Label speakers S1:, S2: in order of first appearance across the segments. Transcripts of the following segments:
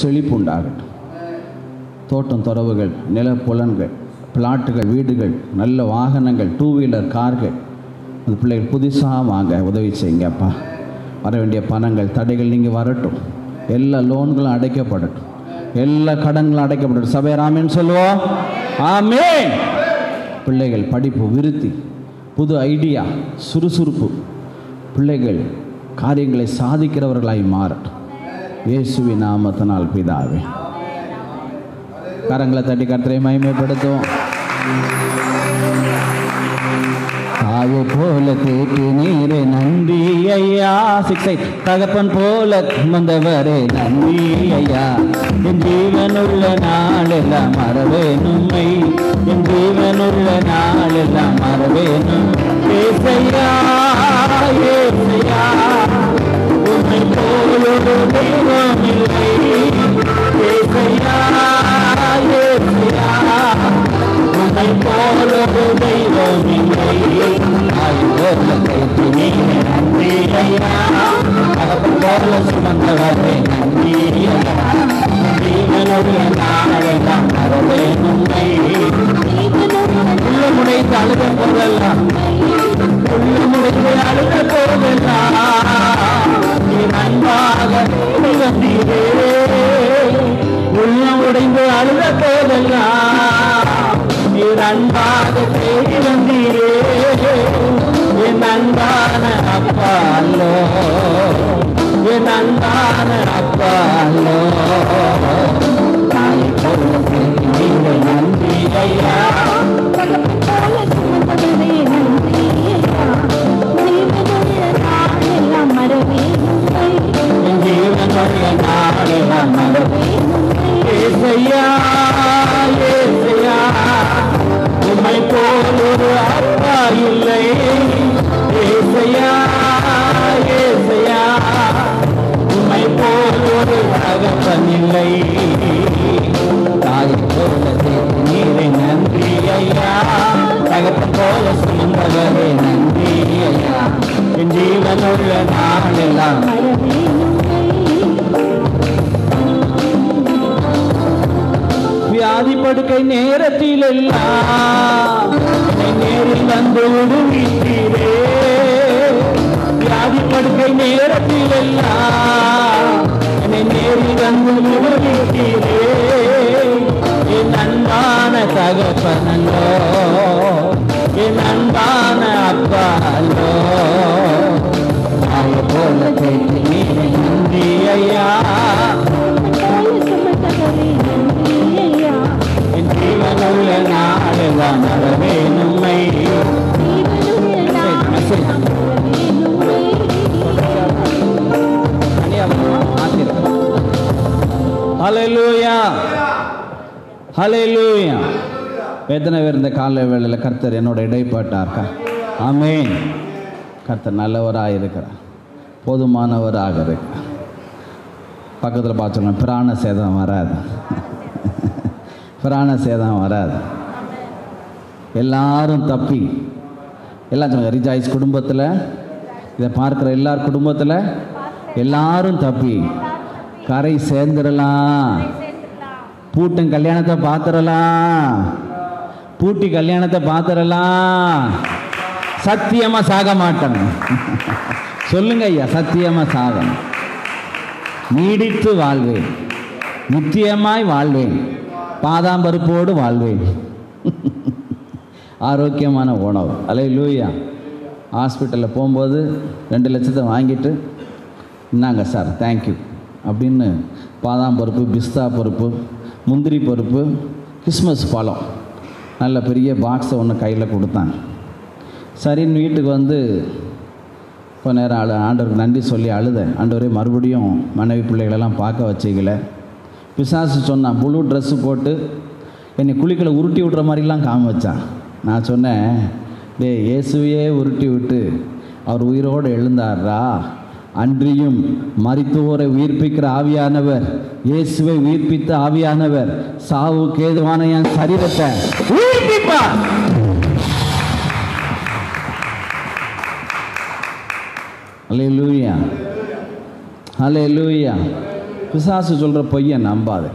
S1: செழிப்பு உண்டாகட்டும் தோட்டம் துறவுகள் நிலப்புலன்கள் பிளாட்டுகள் வீடுகள் நல்ல வாகனங்கள் டூ வீலர் கார்கள் அந்த பிள்ளைகள் புதுசாக வாங்க உதவி செய்யுங்கப்பா வர வேண்டிய பணங்கள் தடைகள் நீங்கள் வரட்டும் எல்லா லோன்களும் அடைக்கப்படட்டும் எல்லா கடன்களும் அடைக்கப்படட்டும் சபையர் ஆமேன்னு சொல்லுவோம் ஆமேன் பிள்ளைகள் படிப்பு விருத்தி புது ஐடியா சுறுசுறுப்பு பிள்ளைகள் காரியங்களை சாதிக்கிறவர்களாய் மாறட்டும் இயேசுவின் நாமத்தினால் பிதாவே கரங்களை தட்டி கர்த்தரை மகிமைப்படுத்துவோம் தாவு போல தேற்றி நீரே நன்றி ஐயா சிக்ஸை தகப்பன் போல வந்தவரே நன்றி ஐயா என் ஜீவனுள்ள நாளெல்லாம் மறவேனுமை என் ஜீவனுள்ள நாளெல்லாம் மறவேனும் ஏசையா ஏசையா உன்னை போலொரு தெய்வம் இல்லை ஏசையா ஏசையா உன்னை போலொரு தெய்வம் இல்லை தாய் போல கைத்து நீங்க நன்றி ஐயா தகப்பன் போல சுமந்தவரே நன்றி ஐயா ஜீவனுடைய நாளெல்லாம் மறவேனுமை உள்ள முனைத்து அழுத போதெல்லாம் உள்ள முனைத்து அழுத போதெல்லாம் நீ அன்பாக ஓடி வந்தீரே உள்ள உடைந்து அழுத போதெல்லாம் நீர் அன்பாக தேடி வந்தீரே என் அன்பான அப்பா அல்லோ என் அன்பான அப்பா அல்லோ தாய் போல தேடி நீங்கள் நன்றி ஐயா என் ஜீவனுடைய நாளெல்லாம் மறவே ஏசையா ஏசையா உம்மை போல் ஒரு அப்பா இல்லை ஏசையா ஏசையா உம்மை போல் ஒரு தகப்பன் இல்லை தாய் போல தேடி நீரை நன்றி ஐயா தகப்பன் போல சுமந்தவரே நன்றி ஐயா என் ஜீவனுள்ள நாளெல்லாம் வியாதி படுக்கை நேரத்தில் எல்லாம் என்னை நேரில் வந்து விடுவித்தீரே வியாதி படுக்கை நேரத்தில் எல்லாம் என்னை நேரில் வந்து விடுவித்தீரே என் அன்பான தகப்பனல்லோ என் அன்பான அப்பா அல்லோ தாயை போல கேட்டு நீரை நன்றி ஐயா என் ஜீவனுள்ள நாளெல்லாம் மறவே நம்மை ஹalleluya ஹalleluya எத்தனை பேர் இந்த காலை வேளையில் கர்த்தர் என்னோட இடைப்பட்டார்க்கா ஆமென் கர்த்தர் நல்லவராக இருக்கிறார் போதுமானவராக இருக்கிறார் பக்கத்தில் பார்த்துக்கோங்க பிராண சேதம் வராது பிராண சேதம் வராது எல்லாரும் தப்பி எல்லாம் சொல்லுங்க ரிஜாய்ஸ் குடும்பத்தில் இதை பார்க்குற எல்லார் குடும்பத்தில் எல்லாரும் தப்பி கரை சேர்ந்துடலாம் பூட்டும் கல்யாணத்தை பார்த்துடலாம் பூட்டி கல்யாணத்தை பார்த்துடலாம் சத்தியமா சாக மாட்டேன் சொல்லுங்க ஐயா சத்தியமா சாகணும் நீடித்து வாழ்வேன் நித்தியமாய் வாழ்வேன் பாதாம்பருப்போடு வாழ்வேன் ஆரோக்கியமான உணவு அலை லூயா ஹாஸ்பிட்டலில் போகும்போது ரெண்டு லட்சத்தை வாங்கிட்டு இந்தாங்க சார் தேங்க்யூ அப்படின்னு பாதாம் பருப்பு பிஸ்தா பருப்பு முந்திரி பருப்பு கிறிஸ்மஸ் பழம் நல்ல பெரிய பாக்ஸை ஒன்று கையில் கொடுத்தாங்க சரின்னு வீட்டுக்கு வந்து கொஞ்ச நேரம் அழு ஆண்டவருக்கு நன்றி சொல்லி அழுதேன் ஆண்டவரே மறுபடியும் மனைவி பிள்ளைகளெல்லாம் பார்க்க வச்சிக்கல பிசாசு சொன்னான் புழு ட்ரெஸ்ஸு போட்டு என்னை குளிக்கல உருட்டி விட்ற மாதிரிலாம் காம வச்சான் நான் சொன்னேன் டேய் இயேசுவையே உருட்டி விட்டு அவர் உயிரோடு எழுந்தாரா அன்றியும் மரித்தோரை உயிர்ப்பிக்கிற ஆவியானவர் இயேசுவை உயிர்ப்பித்த ஆவியானவர் சாவுக்கு ஏதுவான என் சரீரத்தை உயிர்ப்பிப்பார் ஹalleluya ஹalleluya பிசாசு சொல்கிற பொய்யை நம்பாது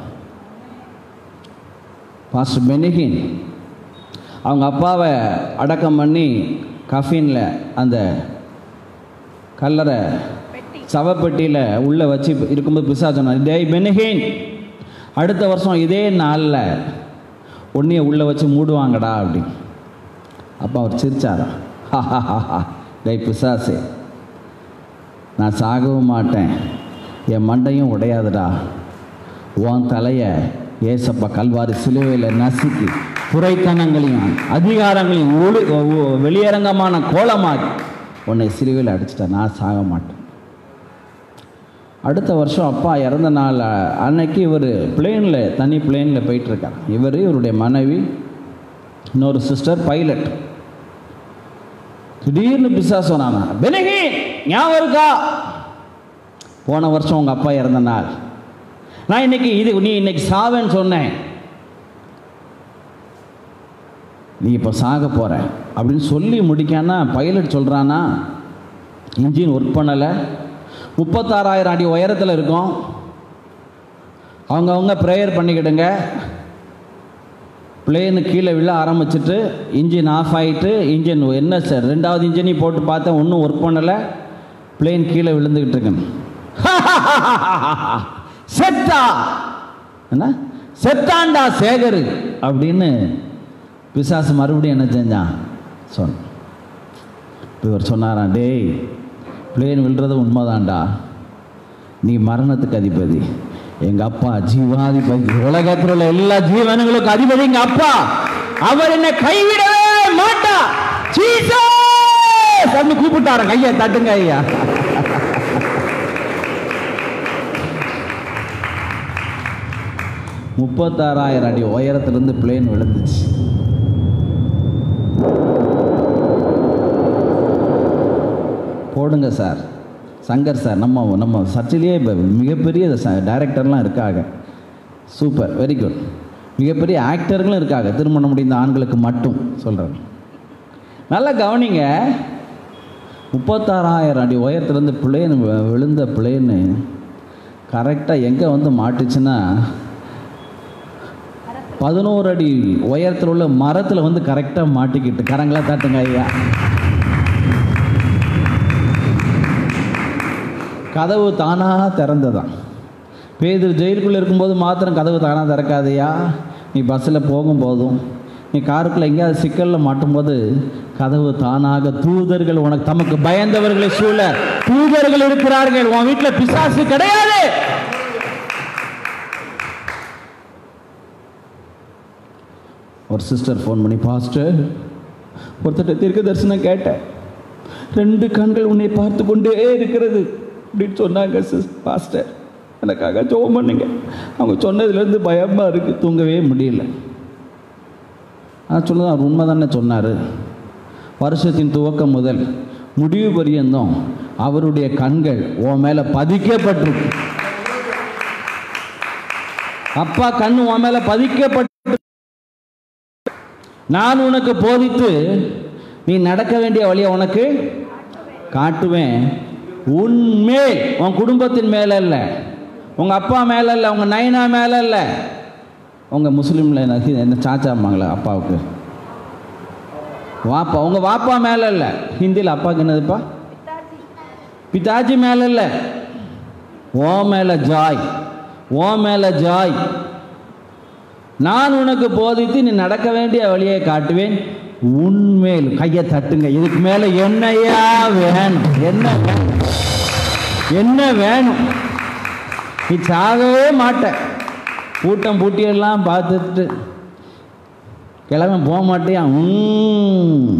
S1: பாஸ்டர் பெனிகின் அவங்க அப்பாவை அடக்கம் பண்ணி கஃபீனில் அந்த கல்லறை சவப்பெட்டியில் உள்ளே வச்சு இருக்கும்போது பிசா சொன்னார் டேய் பெனிகின் அடுத்த வருஷம் இதே நாளில் உன்னைய உள்ளே வச்சு மூடுவாங்கடா அப்படி அப்போ அவர் சிரிச்சாரா டேய் பிசாசே நான் சாகவும் மாட்டேன் என் மண்டையும் உடையாதுடா உன் தலையை ஏசப்பா கல்வாரி சிலுவையில் நசுக்கி புரைத்தனங்களையும் அதிகாரங்களையும் ஒளி ஒ- வெளியரங்கமான கோலமாக்கி உன்னை சிலுவையில் அடிச்சிட்டேன் நான் சாக மாட்டேன் அடுத்த வருஷம் அப்பா இறந்த நாள் அ- அன்னைக்கு இவர் பிளேனில் தனி பிளேனில் போயிட்டுருக்கார் இவர் இவருடைய மனைவி இன்னொரு சிஸ்டர் பைலட் திடீர்னு பிசா சொன்னானா பெனகி ஞாபகம் இருக்கா போன வருஷம் உங்கள் அப்பா இறந்த நாள் நான் இன்னைக்கு இது நீ இன்னைக்கு சாவேன்னு சொன்னேன் நீ இப்போ சாக போற அப்படின்னு சொல்லி முடிக்கானா பைலட் சொல்கிறானா இன்ஜின் ஒர்க் பண்ணலை முப்பத்தாறாயிரம் அடி உயரத்தில் இருக்கும் அவங்கவுங்க ப்ரேயர் பண்ணிக்கிடுங்க பிளேனு கீழே விழ ஆரம்பிச்சிட்டு இன்ஜின் ஆஃப் ஆகிட்டு இன்ஜின் என்ன சார் ரெண்டாவது இன்ஜினையும் போட்டு பார்த்தேன் ஒன்றும் ஒர்க் பண்ணலை பிளேன் கீழே விழுந்துக்கிட்டு இருக்குன்னு செத்தா என்ன செத்தாண்டா சேகர் அப்படின்னு பிசாசு மறுபடியும் என்ன செஞ்சான் சொன்ன இவர் சொன்னாராம் டேய் பிளேன் விழுறது உண்மைதான்டா நீ மரணத்துக்கு அதிபதி எங்க அப்பா ஜீவாதிபதி உலகத்தில் உள்ள எல்லா ஜீவனுங்களுக்கும் அதிபதி எங்க அப்பா அவர் என்னை கைவிடவே மாட்டா ஜீசஸ் அப்படின்னு கூப்பிட்டார கையை தட்டுங்க ஐயா முப்பத்தாறாயிரம் அடி உயரத்திலிருந்து பிளேன் விழுந்துச்சு போடுங்க சார் சங்கர் சார் நம்ம நம்ம சர்ச்சிலேயே இப்போ மிகப்பெரிய டைரக்டர்லாம் இருக்காங்க சூப்பர் வெரி குட் மிகப்பெரிய ஆக்டர்களும் இருக்காங்க திருமணம் முடிந்த ஆண்களுக்கு மட்டும் சொல்கிறேன் நல்லா கவனிங்க முப்பத்தாறாயிரம் அடி உயரத்துலேருந்து பிளேன் விழுந்த பிளேனு கரெக்டாக எங்கே வந்து மாட்டுச்சுன்னா பதினோரு அடி உயரத்தில் உள்ள மரத்தில் வந்து கரெக்டாக மாட்டிக்கிட்டு கரங்களா தட்டுங்க ஐயா கதவு தானாக திறந்ததான் பேதர் ஜெயிலுக்குள்ளே இருக்கும்போது மாத்திரம் கதவு தானாக திறக்காதையா நீ பஸ்ஸில் போகும்போதும் நீ காருக்குள்ளே எங்கேயாவது சிக்கலில் மாட்டும்போது கதவு தானாக தூதர்கள் உனக்கு தமக்கு பயந்தவர்களை சூழ தூதர்கள் இருக்கிறார்கள் உன் வீட்டில் பிசாசு கிடையாது ஒரு சிஸ்டர் ஃபோன் பண்ணி பாஸ்டர் ஒருத்தட்ட தீர்க்க தரிசனம் கேட்டேன் ரெண்டு கண்கள் உன்னை பார்த்து கொண்டே இருக்கிறது அப்படின்னு சொன்னாங்க சிஸ் பாஸ்டர் எனக்காக ஜோம் பண்ணுங்க அவங்க சொன்னதுலேருந்து பயமாக இருக்குது தூங்கவே முடியல நான் சொல்லுதான் அவர் உண்மை தானே சொன்னார் வருஷத்தின் துவக்கம் முதல் முடிவு பரியந்தம் அவருடைய கண்கள் உன் மேலே பதிக்கப்பட்டிருக்கு அப்பா கண்ணு உன் மேலே பதிக்கப்பட்டு நான் உனக்கு போதித்து நீ நடக்க வேண்டிய வழியை உனக்கு காட்டுவேன் உன்மேல் உன் குடும்பத்தின் மேல இல்ல உங்க அப்பா மேல இல்ல உங்க நைனா மேல இல்ல உங்க முஸ்லீம்ல என்ன என்ன சாச்சாம்பாங்களா அப்பாவுக்கு வாப்பா உங்க வாப்பா மேல இல்ல ஹிந்தியில் அப்பாவுக்கு என்னதுப்பா பிதாஜி மேல இல்ல ஓ மேல ஜாய் ஓ மேல ஜாய் நான் உனக்கு போதித்து நீ நடக்க வேண்டிய வழியை காட்டுவேன் உன்மேல் கையை தட்டுங்க இதுக்கு மேல என்னையா வேணும் என்ன வேணும் என்ன வேணும் நீ சாகவே மாட்ட கூட்டம் பூட்டியெல்லாம் பார்த்துட்டு கிளம்ப போக மாட்டியா உம்.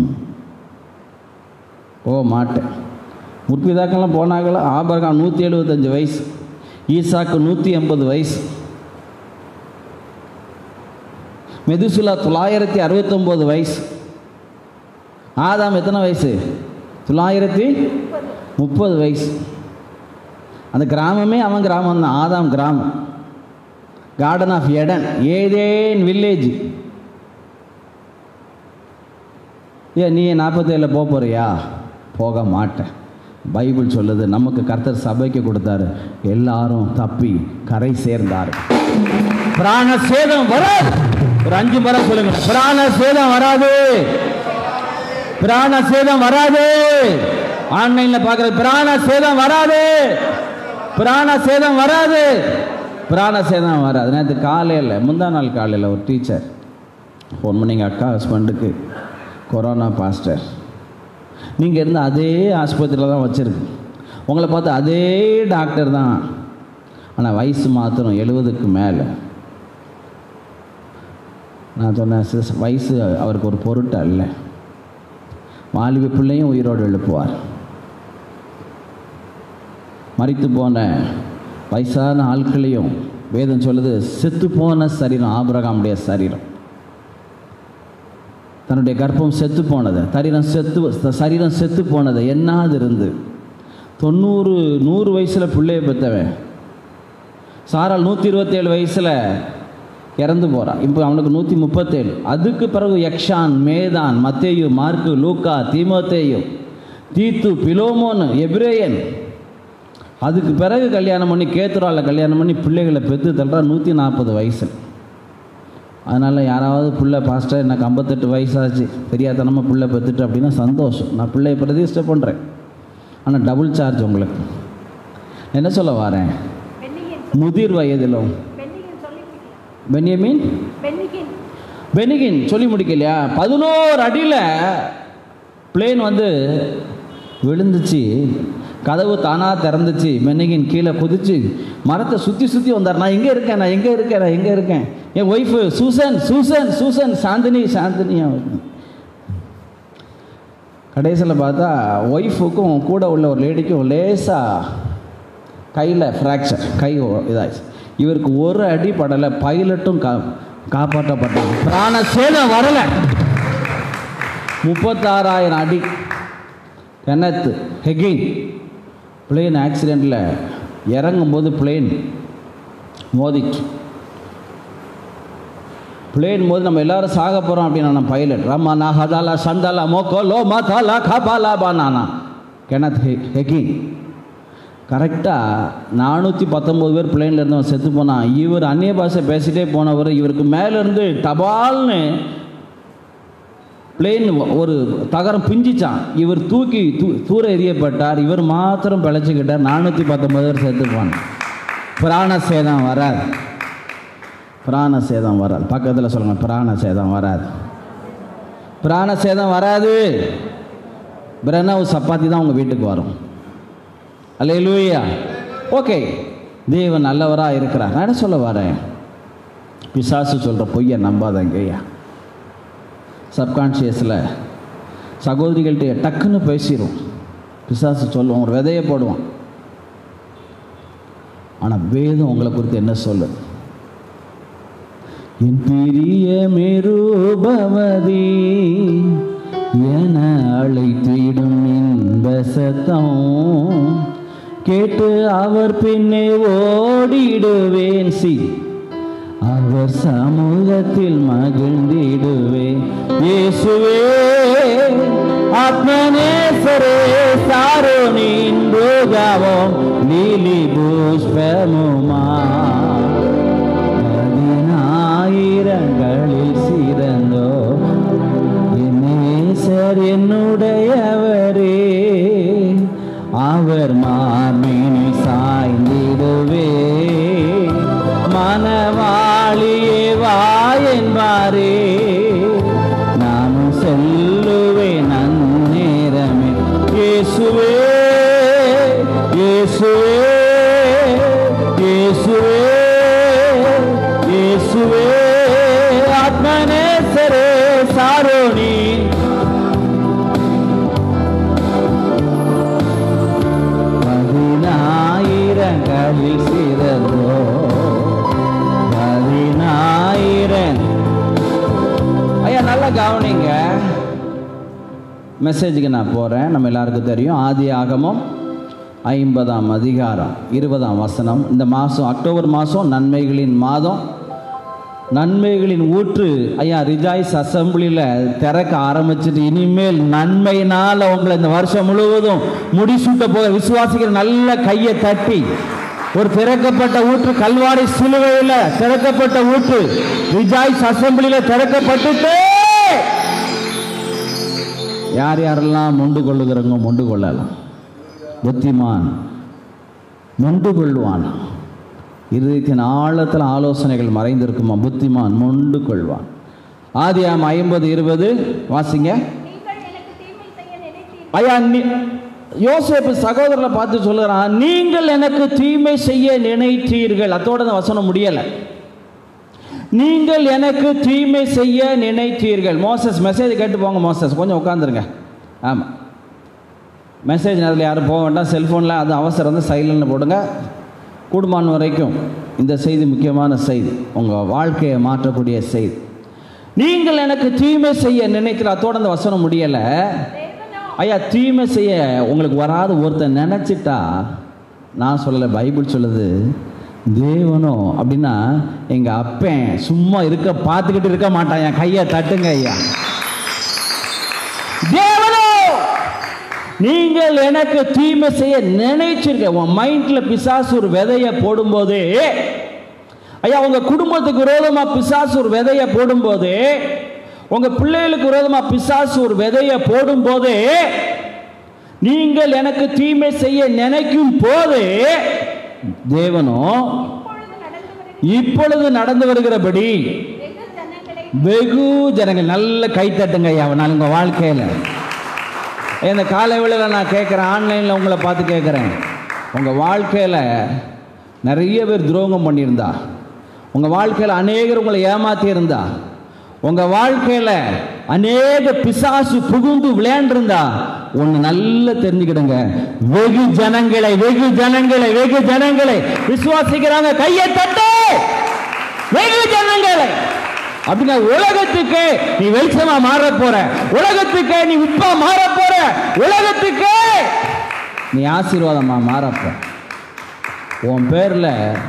S1: போக மாட்டேன் முற்பிதாக்கெல்லாம் போனாங்களா ஆபரகாம் நூற்றி எழுபத்தஞ்சு வயசு ஈசாக்கு நூற்றி எண்பது வயசு மெதுசுலா தொள்ளாயிரத்தி அறுபத்தொம்போது வயசு ஆதாம் எத்தனை வயசு தொள்ளாயிரத்தி முப்பது வயசு அந்த கிராமமே அவன் கிராமம் தான் ஆதாம் கிராமம் கார்டன் ஆஃப் எடன் ஏதேன் வில்லேஜ் ஏன் நீ நாற்பத்தேழில் போக போறியா போக மாட்டேன் பைபிள் சொல்லுது நமக்கு கர்த்தர் சபைக்கு கொடுத்தாரு எல்லாரும் தப்பி கரை சேர்ந்தார் பிராண சேதம் வராது ஒரு அஞ்சு முறை சொல்லுங்க பிராண சேதம் வராது பிராண சேதம் வராது ஆன்லைன்ல பார்க்குறது பிராண சேதம் வராது பிராண சேதம் வராது பிராண சேதம் வராது நேற்று காலையில் முந்தா நாள் காலையில் ஒரு டீச்சர் ஃபோன் பண்ணி எங்கள் அக்கா ஹஸ்பண்டுக்கு கொரோனா பாஸ்டர் நீங்கள் இருந்த அதே ஆஸ்பத்திரியில் தான் வச்சுருக்கு உங்களை பார்த்து அதே டாக்டர் தான் ஆனால் வயசு மாத்திரம் எழுபதுக்கு மேலே நான் சொன்னேன் சிஸ் வயசு அவருக்கு ஒரு பொருட்டு அல்ல வாலிப பிள்ளையும் உயிரோடு எழுப்புவார் மறித்து போன வயசான ஆட்களையும் வேதம் சொல்லுது செத்து போன சரீரம் ஆபிரகாமுடைய சரீரம் தன்னுடைய கர்ப்பம் செத்து போனது சரீரம் செத்து சரீரம் செத்து போனது என்னாது இருந்து தொண்ணூறு நூறு வயசில் பிள்ளைய பெற்றவன் சாரால் நூற்றி இருபத்தேழு வயசில் இறந்து போகிறான் இப்போ அவனுக்கு நூற்றி முப்பத்தேழு அதுக்கு பிறகு யக்ஷான் மேதான் மத்தேயு மார்க்கு லூக்கா தீமோத்தேயு தீத்து பிலோமோன் எப்ரேயன் அதுக்கு பிறகு கல்யாணம் பண்ணி கேத்துராவில் கல்யாணம் பண்ணி பிள்ளைகளை பெற்று தள்ளுறா நூற்றி நாற்பது வயசு அதனால் யாராவது பிள்ளை பாஸ்டர் எனக்கு ஐம்பத்தெட்டு வயசாச்சு தெரியாதனமாக பிள்ளை பெற்றுட்டு அப்படின்னா சந்தோஷம் நான் பிள்ளையை பிரதிஷ்டை பண்ணுறேன் ஆனால் டபுள் சார்ஜ் உங்களுக்கு என்ன சொல்ல வரேன்
S2: பென்னிகின்
S1: முதிர் வயதிலும்
S2: பென்னிகின் சொல்லி
S1: பென்யமீன்
S2: பென்னிகின்
S1: பெனிகின் சொல்லி முடிக்கலையா பதினோரு அடியில் பிளேன் வந்து விழுந்துச்சு கதவு தானாக திறந்துச்சு மென்னிகின் கீழே குதிச்சு மரத்தை சுற்றி சுற்றி வந்தார் நான் எங்கே இருக்கேன் நான் எங்கே இருக்கேன் நான் எங்கே இருக்கேன் என் wife Susan Susan Susan Chandini Chandini கடைசியில் பார்த்தா ஒய்ஃபுக்கும் கூட உள்ள ஒரு லேடிக்கும் லேசாக கையில் ஃப்ராக்சர் கை ஒ- இதாச்சு இவருக்கு ஒரு அடி படலை பைலட்டும் கா காப்பாற்றப்பட்டாங்க பிராண சேதம் வரலை முப்பத்தாறாயிரம் அடி கெனத்து ஹெகிங் பிளேன் ஆக்சிடெண்ட்டில் இறங்கும்போது பிளேன் மோதிச்சு பிளேன் போது நம்ம எல்லாரும் சாக போகிறோம் அப்படின்னு பைலட் ரமானா ஹதாலா சந்தாலா மோக்கோ லோ மதாலா கபாலா பானானா கெனத் ஹெ ஹெகிங் கரெக்டாக நானூற்றி பத்தொம்போது பேர் பிளேனில் இருந்தவன் செத்து போனான் இவர் அந்நிய பாஷை பேசிட்டே போனவர் இவருக்கு மேலேருந்து டபால்னு பிளேன் ஒரு தகரம் பிஞ்சிச்சான் இவர் தூக்கி தூ தூர எறியப்பட்டார் இவர் மாத்திரம் பிழைச்சிக்கிட்டார் நானூற்றி பத்தொம்பது பேர் செத்து போனான் பிராண சேதம் வராது பிராண சேதம் வராது பக்கத்தில் சொல்லுங்கள் பிராண சேதம் வராது பிராண சேதம் வராது பிறனா ஒரு சப்பாத்தி தான் உங்கள் வீட்டுக்கு வரும் அல்லேலூயா ஓகே தேவன் நல்லவராக இருக்கிறார் நான் என்ன சொல்ல வரேன் பிசாசு சொல்கிற பொய்யை நம்பாதங்கய்யா சப்கான்ஷியஸில் சகோதரிகள்கிட்ட டக்குன்னு பேசிடும் பிசாசு சொல்லுவோம் ஒரு விதையை போடுவான் ஆனால் வேதம் உங்களை குறித்து என்ன சொல்லுது என் பிரிய மெருபவதி என அழைத்திடும் இன்ப சத்தம் கேட்டு அவர் பின்னே ஓடிடுவேன் சி அவர் சமூகத்தில் மகிழ்ந்திடுவே இயேசுவே ஆத்மநேசரே சாரோனின் ரோஜாவும் லீலி புஷ்பமுமா பதினாயிரங்களில் சிறந்தோ என்னேசர் என்னுடையவரே அவர் மார்பினி சாய்ந்திடுவே மனவாளியே வா என்பாரே நானும் சொல்லுவேன் அந்நேரமே இயேசுவே இயேசுவே இயேசுவே இயேசுவே ஆத்மநேசரே சாரோனி பதினாயிரங்களில் சிறந்தோ பதினாயிரம் ஐயா நல்லா கவனிங்க மெசேஜுக்கு நான் போகிறேன் நம்ம எல்லாருக்கும் தெரியும் ஆதி ஆகமம் ஐம்பதாம் அதிகாரம் இருபதாம் வசனம் இந்த மாதம் அக்டோபர் மாதம் நன்மைகளின் மாதம் நன்மைகளின் ஊற்று ஐயா ரிஜாய்ஸ் அசம்பிளியில் திறக்க ஆரம்பிச்சிட்டு இனிமேல் நன்மையினால் உங்களை இந்த வருஷம் முழுவதும் முடிசூட்ட போக விசுவாசிக்கிற நல்ல கையை தட்டி ஒரு திறக்கப்பட்ட ஊற்று கல்வாரி சிலுவையில் திறக்கப்பட்ட ஊற்று ரிஜாய்ஸ் அசம்பிளியில் திறக்கப்பட்டுட்டு யார் யாரெல்லாம் மொண்டு கொள்ளுகிறவங்க மொண்டு கொள்ளலாம் புத்திமான் மொண்டு கொள்வான் இருதயத்தின் ஆழத்தில் ஆலோசனைகள் மறைந்திருக்குமா புத்திமான் மொண்டு கொள்வான் ஆதியாம் ஐம்பது இருபது வாசிங்க
S2: நீங்கள் எனக்கு தீமை செய்ய நினைத்தீர்கள்
S1: ஐயா நீ யோசேப்பு சகோதரரை பார்த்து சொல்லுறான் நீங்கள் எனக்கு தீமை செய்ய நினைத்தீர்கள் அதோட அந்த வசனம் முடியலை நீங்கள் எனக்கு தீமை செய்ய நினைத்தீர்கள் மோசஸ் மெசேஜ் கேட்டு போங்க மோசஸ் கொஞ்சம் உட்காந்துருங்க ஆமாம் மெசேஜ் நேரத்தில் யாரும் போக வேண்டாம் செல்ஃபோனில் அது அவசரம் வந்து சைலண்டில் போடுங்க கூடுமான வரைக்கும் இந்த செய்தி முக்கியமான செய்தி உங்கள் வாழ்க்கையை மாற்றக்கூடிய செய்தி நீங்கள் எனக்கு தீமை செய்ய நினைக்கிற அதோட அந்த வசனம் முடியலை
S2: தேவனோ
S1: ஐயா தீமை செய்ய உங்களுக்கு வராத ஒருத்தன் நினச்சிட்டா நான் சொல்லலை பைபிள் சொல்லுது தேவனோ அப்படின்னா எங்கள் அப்பன் சும்மா இருக்க பார்த்துக்கிட்டு இருக்க மாட்டான் என் கையை தட்டுங்க ஐயா தேவனோ நீங்கள் எனக்கு தீமை செய்ய நினைச்சிருக்க உன் மைண்டில் பிசாசு ஒரு விதையை போடும்போதே ஐயா உங்க குடும்பத்துக்கு விரோதமா பிசாசு ஒரு விதையை போடும்போது உங்க பிள்ளைகளுக்கு விரோதமா பிசாசு ஒரு விதையை போடும்போது நீங்கள் எனக்கு தீமை செய்ய நினைக்கும் போது தேவனோ
S2: இப்பொழுது நடந்து வருகிற
S1: இப்பொழுது நடந்து வருகிறபடி
S2: வெகு ஜனங்களை
S1: வெகு ஜனங்கள் நல்ல கைத்தட்டுங்க ஐயா நான் உங்கள் வாழ்க்கையில் இந்த காலை வேளையில் நான் கேட்குறேன் ஆன்லைனில் உங்களை பார்த்து கேட்குறேன் உங்கள் வாழ்க்கையில் நிறைய பேர் துரோகம் பண்ணியிருந்தா உங்கள் வாழ்க்கையில் அநேகர் உங்களை ஏமாத்தி இருந்தா உங்கள் வாழ்க்கையில் அநேக பிசாசு புகுந்து விளையாண்டிருந்தா ஒன்று நல்லா தெரிஞ்சுக்கிடுங்க வெகு ஜனங்களை வெகு ஜனங்களை வெகு ஜனங்களை விசுவாசிக்கிறாங்க கையை தட்டு வெகு ஜனங்களை அப்படின்னா உலகத்துக்கு நீ வெளிச்சமா மாற போற உலகத்துக்கு நீ உப்பா மாற போற உலகத்துக்கு நீ ஆசீர்வாதமா மாற போற உன் பேர்ல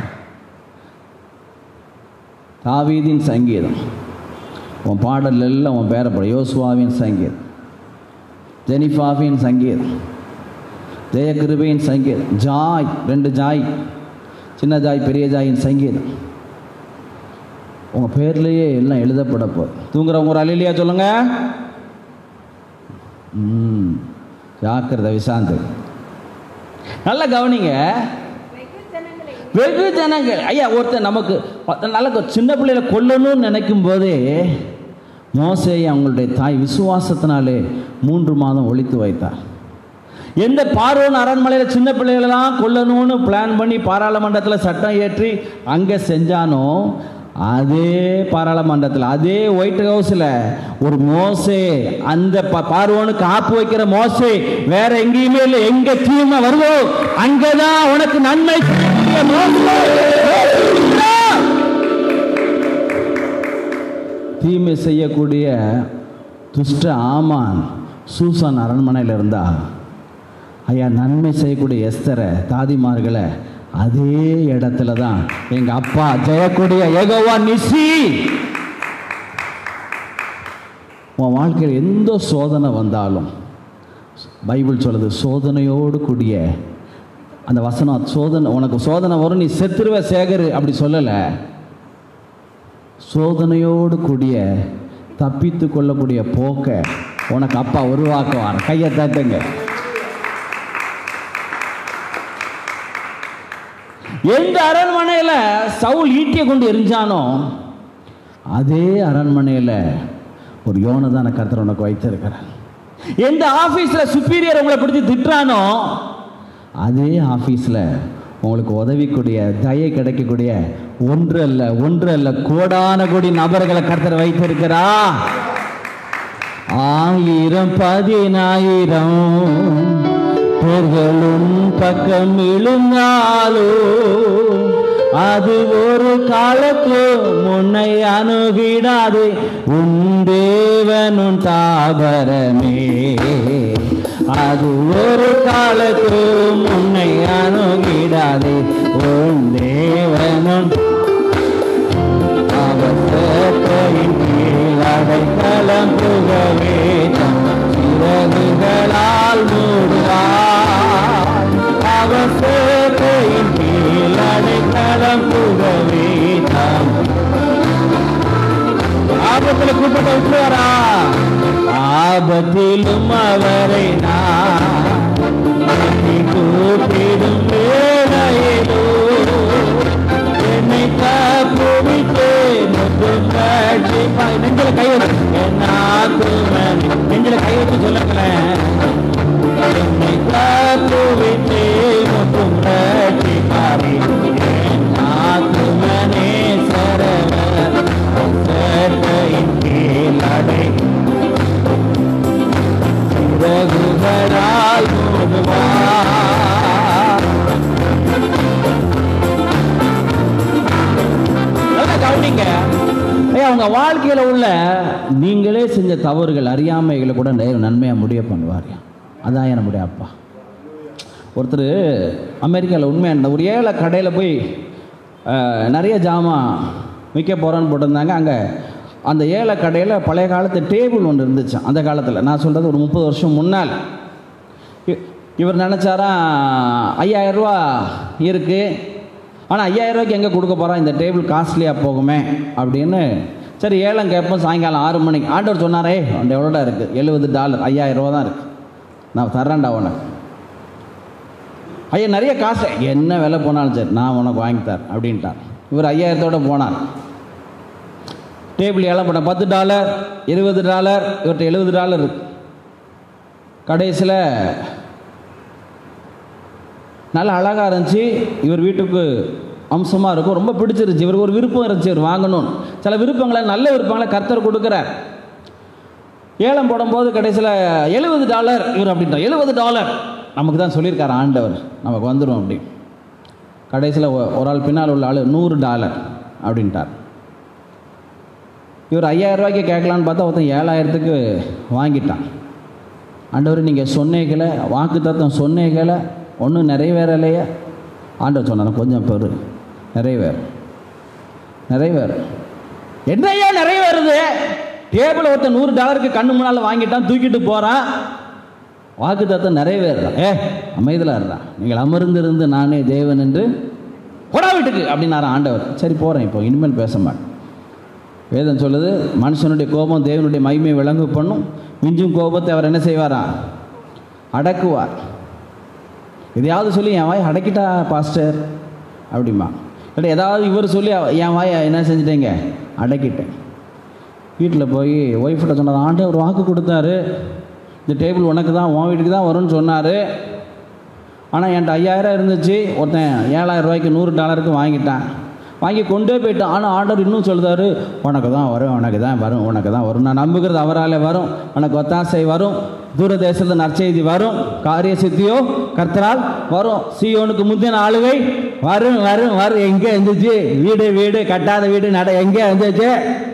S1: தாவீதின் சங்கீதம் உன் பாடல் எல்லாம் உன் பேரை போட யோசுவாவின் சங்கீதம் ஜெனிஃபாவின் சங்கீதம் ஜெயகிருபையின் சங்கீதம் ஜாய் ரெண்டு ஜாய் சின்ன ஜாய் பெரிய ஜாயின் சங்கீதம் உங்கள் பேர்லேயே எல்லாம் எழுதப்பட போகுது தூங்குறவங்க ஒரு அலையிலையா சொல்லுங்க ம் ஜாக்கிரதை விசாந்து நல்லா கவனிங்க
S2: வெகு ஜனங்களை
S1: வெகு ஜனங்கள் ஐயா ஒருத்தர் நமக்கு நல்ல சின்ன பிள்ளைகளை கொல்லணும்னு நினைக்கும் போதே மோசே அவங்களுடைய தாய் விசுவாசத்தினாலே மூன்று மாதம் ஒழித்து வைத்தார் எந்த பார்வோன் அரண்மனையில் சின்ன பிள்ளைகளெல்லாம் கொல்லணும்னு பிளான் பண்ணி பாராளுமன்றத்தில் சட்டம் ஏற்றி அங்கே செஞ்சானோ அதே பாராளுமன்றத்தில் அதே ஒயிட் ஹவுஸில் ஒரு மோசே அந்த ப- பார்வோனுக்கு ஆப்பு வைக்கிற மோசே வேற எங்கேயுமே இல்லை எங்க தீமை வருதோ அங்கதான் உனக்கு நன்மை செய்யக்கூடிய மோசே. தீமை செய்யக்கூடிய துஷ்ட ஆமான் சூசான் அரண்மனையில் இருந்தா ஐயா நன்மை செய்யக்கூடிய எஸ்தரை தாதிமார்களை அதே இடத்துல தான் எங்க அப்பா ஜெயக்கூடிய ஏகோவா நிசி உன் வாழ்க்கையில் எந்த சோதனை வந்தாலும் பைபிள் சொல்லுது சோதனையோடு கூடிய அந்த வசனம் சோதனை உனக்கு சோதனை வரும் நீ செத்துருவ சேகரு அப்படி சொல்லலை சோதனையோடு கூடிய தப்பித்து கொள்ளக்கூடிய போக்கை உனக்கு அப்பா உருவாக்குவார் கையை தட்டுங்க எந்த அரண்மனையில் சவுல் ஈட்டியை கொண்டு எரிஞ்சானோ அதே அரண்மனையில் ஒரு யோனதான கர்த்தர் உனக்கு வைத்திருக்கிறார் எந்த ஆஃபீஸில் சுப்பீரியர் உங்களை பிடிச்சி திட்டுறானோ அதே ஆஃபீஸில் உங்களுக்கு உதவிக்கூடிய தயை கிடைக்கக்கூடிய ஒன்று அல்ல ஒன்று அல்ல கோடான கோடி நபர்களை கர்த்தர் வைத்திருக்கிறா ஆயிரம் பதினாயிரம் பேர்களும் பக்கம் இழுந்தாலோ அது ஒரு காலத்து முன்னை அணுகிடாது உன் தேவனும் தாபரமே அது ஒரு காலத்து முன்னை அணுகிடாது உன் தேவனும் அவர் ஆபத்தில் கூப்பிட்ட விட்டுருவாரா ஆபத்திலும் அவரை நான் நம்பி கூப்பிடும் வேளையிலோ என்னை தப்புவித்து முற்றும் ரட்சிப்பாய். நெஞ்சில கை வச்சு என் ஆத்துமன் நெஞ்சில கை வச்சு சொல்லுங்களேன் என்னை தப்புவித்து முற்றும் ரட்சிப்பாரே என் ஆத்துமனே சரவ சட்டையின் கீழ் அடை சிறகுகளால் மூடுவார் நல்லா கவனிங்க ஐயா உங்க வாழ்க்கையில உள்ள நீங்களே செஞ்ச தவறுகள் அறியாமைகளை கூட நிறைய நன்மையா முடிய பண்ணுவார் அதான் நம்முடைய அப்பா ஒருத்தர் அமெரிக்காவில் உண்மையான ஒரு ஏழை கடையில் போய் அஹ், நிறைய ஜாமான் விற்க போகிறேன்னு போட்டிருந்தாங்க அங்கே அந்த ஏழை கடையில் பழைய காலத்து டேபிள் ஒன்று இருந்துச்சு அந்த காலத்தில் நான் சொல்கிறது ஒரு முப்பது வருஷம் முன்னால் இ- இவர் நினச்சாரா ஐயாயிரம் ரூபா இருக்குது ஆனால் ஐயாயிரம் ரூபாய்க்கு எங்கே கொடுக்க போகிறோம் இந்த டேபிள் காஸ்ட்லியாக போகுமே அப்படின்னு சரி ஏலம் கேட்போம் சாயங்காலம் ஆறு மணிக்கு ஆண்டவர் சொன்னாரே அந்த எவ்வளோடா இருக்குது எழுபது டாலர் ஐயாயிரம் ரூபா தான் இருக்குது நான் தர்றேன்டா உனக்கு ஐயா நிறைய காசு என்ன விலை போனாலும் சரி நான் உனக்கு வாங்கி தரேன் அப்படின்ட்டார் இவர் ஐயாயிரத்தோட போனார் டேபிள் ஏலம் பண்ண பத்து டாலர் இருபது டாலர் இவர்கிட்ட எழுபது டாலர் இருக்கு கடைசியில் நல்ல அழகாக இருந்துச்சு இவர் வீட்டுக்கு அம்சமாக இருக்கும் ரொம்ப பிடிச்சிருந்துச்சு இவருக்கு ஒரு விருப்பம் இருந்துச்சு இவர் வாங்கணும்னு சில விருப்பங்களை நல்ல விருப்பங்களை கர்த்தர் கொடுக்குறார் ஏலம் போடும்போது கடைசியில் எழுபது டாலர் இவர் அப்படின்றார் எழுபது டாலர் நமக்கு தான் சொல்லியிருக்கார் ஆண்டவர் நமக்கு வந்துடும் அப்படி கடைசியில் ஒரு ஆள் பின்னால் உள்ள ஆள் நூறு டாலர் அப்படின்ட்டார் இவர் ஐயாயிரம் ரூபாய்க்கு கேட்கலான்னு பார்த்தா ஒருத்தன் ஏழாயிரத்துக்கு வாங்கிட்டான் ஆண்டவர் நீங்கள் சொன்னீங்களே வாக்கு தத்துவம் சொன்னீங்களே ஒன்றும் நிறைவேறலையே ஆண்டவர் சொன்னார் கொஞ்சம் பெரு நிறைவேறும் நிறைவேறும் என்னையா நிறைவேறுது டேபிள் ஒருத்தன் நூறு டாலருக்கு கண்ணு முன்னால் வாங்கிட்டான் தூக்கிட்டு போகிறான் வாக்கு தத்துவம் நிறைவேறுறான் ஏ அமைதியில் இருறான் நீங்கள் அமர்ந்திருந்து நானே தேவன் என்று போடா வீட்டுக்கு அப்படின்னாரு ஆண்டவர் சரி போகிறேன் இப்போ இனிமேல் பேச மாட்டேன் வேதம் சொல்லுது மனுஷனுடைய கோபம் தேவனுடைய மகிமை விளங்கு பண்ணும் மிஞ்சும் கோபத்தை அவர் என்ன செய்வாரா அடக்குவார் எதையாவது சொல்லி என் வாய் அடக்கிட்டா பாஸ்டர் அப்படிமா இல்லை ஏதாவது இவர் சொல்லி அவ- என் வாயை என்ன செஞ்சிட்டேங்க அடக்கிட்டேன் வீட்டில் போய் ஒய்ஃப்கிட்ட சொன்னது ஆண்டவர் வாக்கு கொடுத்தாரு இந்த டேபிள் உனக்கு தான் உன் வீட்டுக்கு தான் வரும்னு சொன்னார் ஆனால் என்கிட்ட ஐயாயிரம் இருந்துச்சு ஒருத்தன் ஏழாயிரம் ரூபாய்க்கு நூறு டாலருக்கு வாங்கிட்டான் வாங்கி கொண்டே போயிட்டான் ஆனால் ஆர்டர் இன்னும் சொல்லுதாரு உனக்கு தான் வரும் உனக்கு தான் வரும் உனக்கு தான் வரும் நான் நம்புகிறது அவராலே வரும் உனக்கு ஒத்தாசை வரும் தூர தேசத்தில் நற்செய்தி வரும் காரிய சித்தியோ கர்த்தரால் வரும் சீயோனுக்கு முந்தின ஆளுகை வரும் வரும் வரும் எங்கே இருந்துச்சு வீடு வீடு கட்டாத வீடு நட எங்கே இருந்துச்சு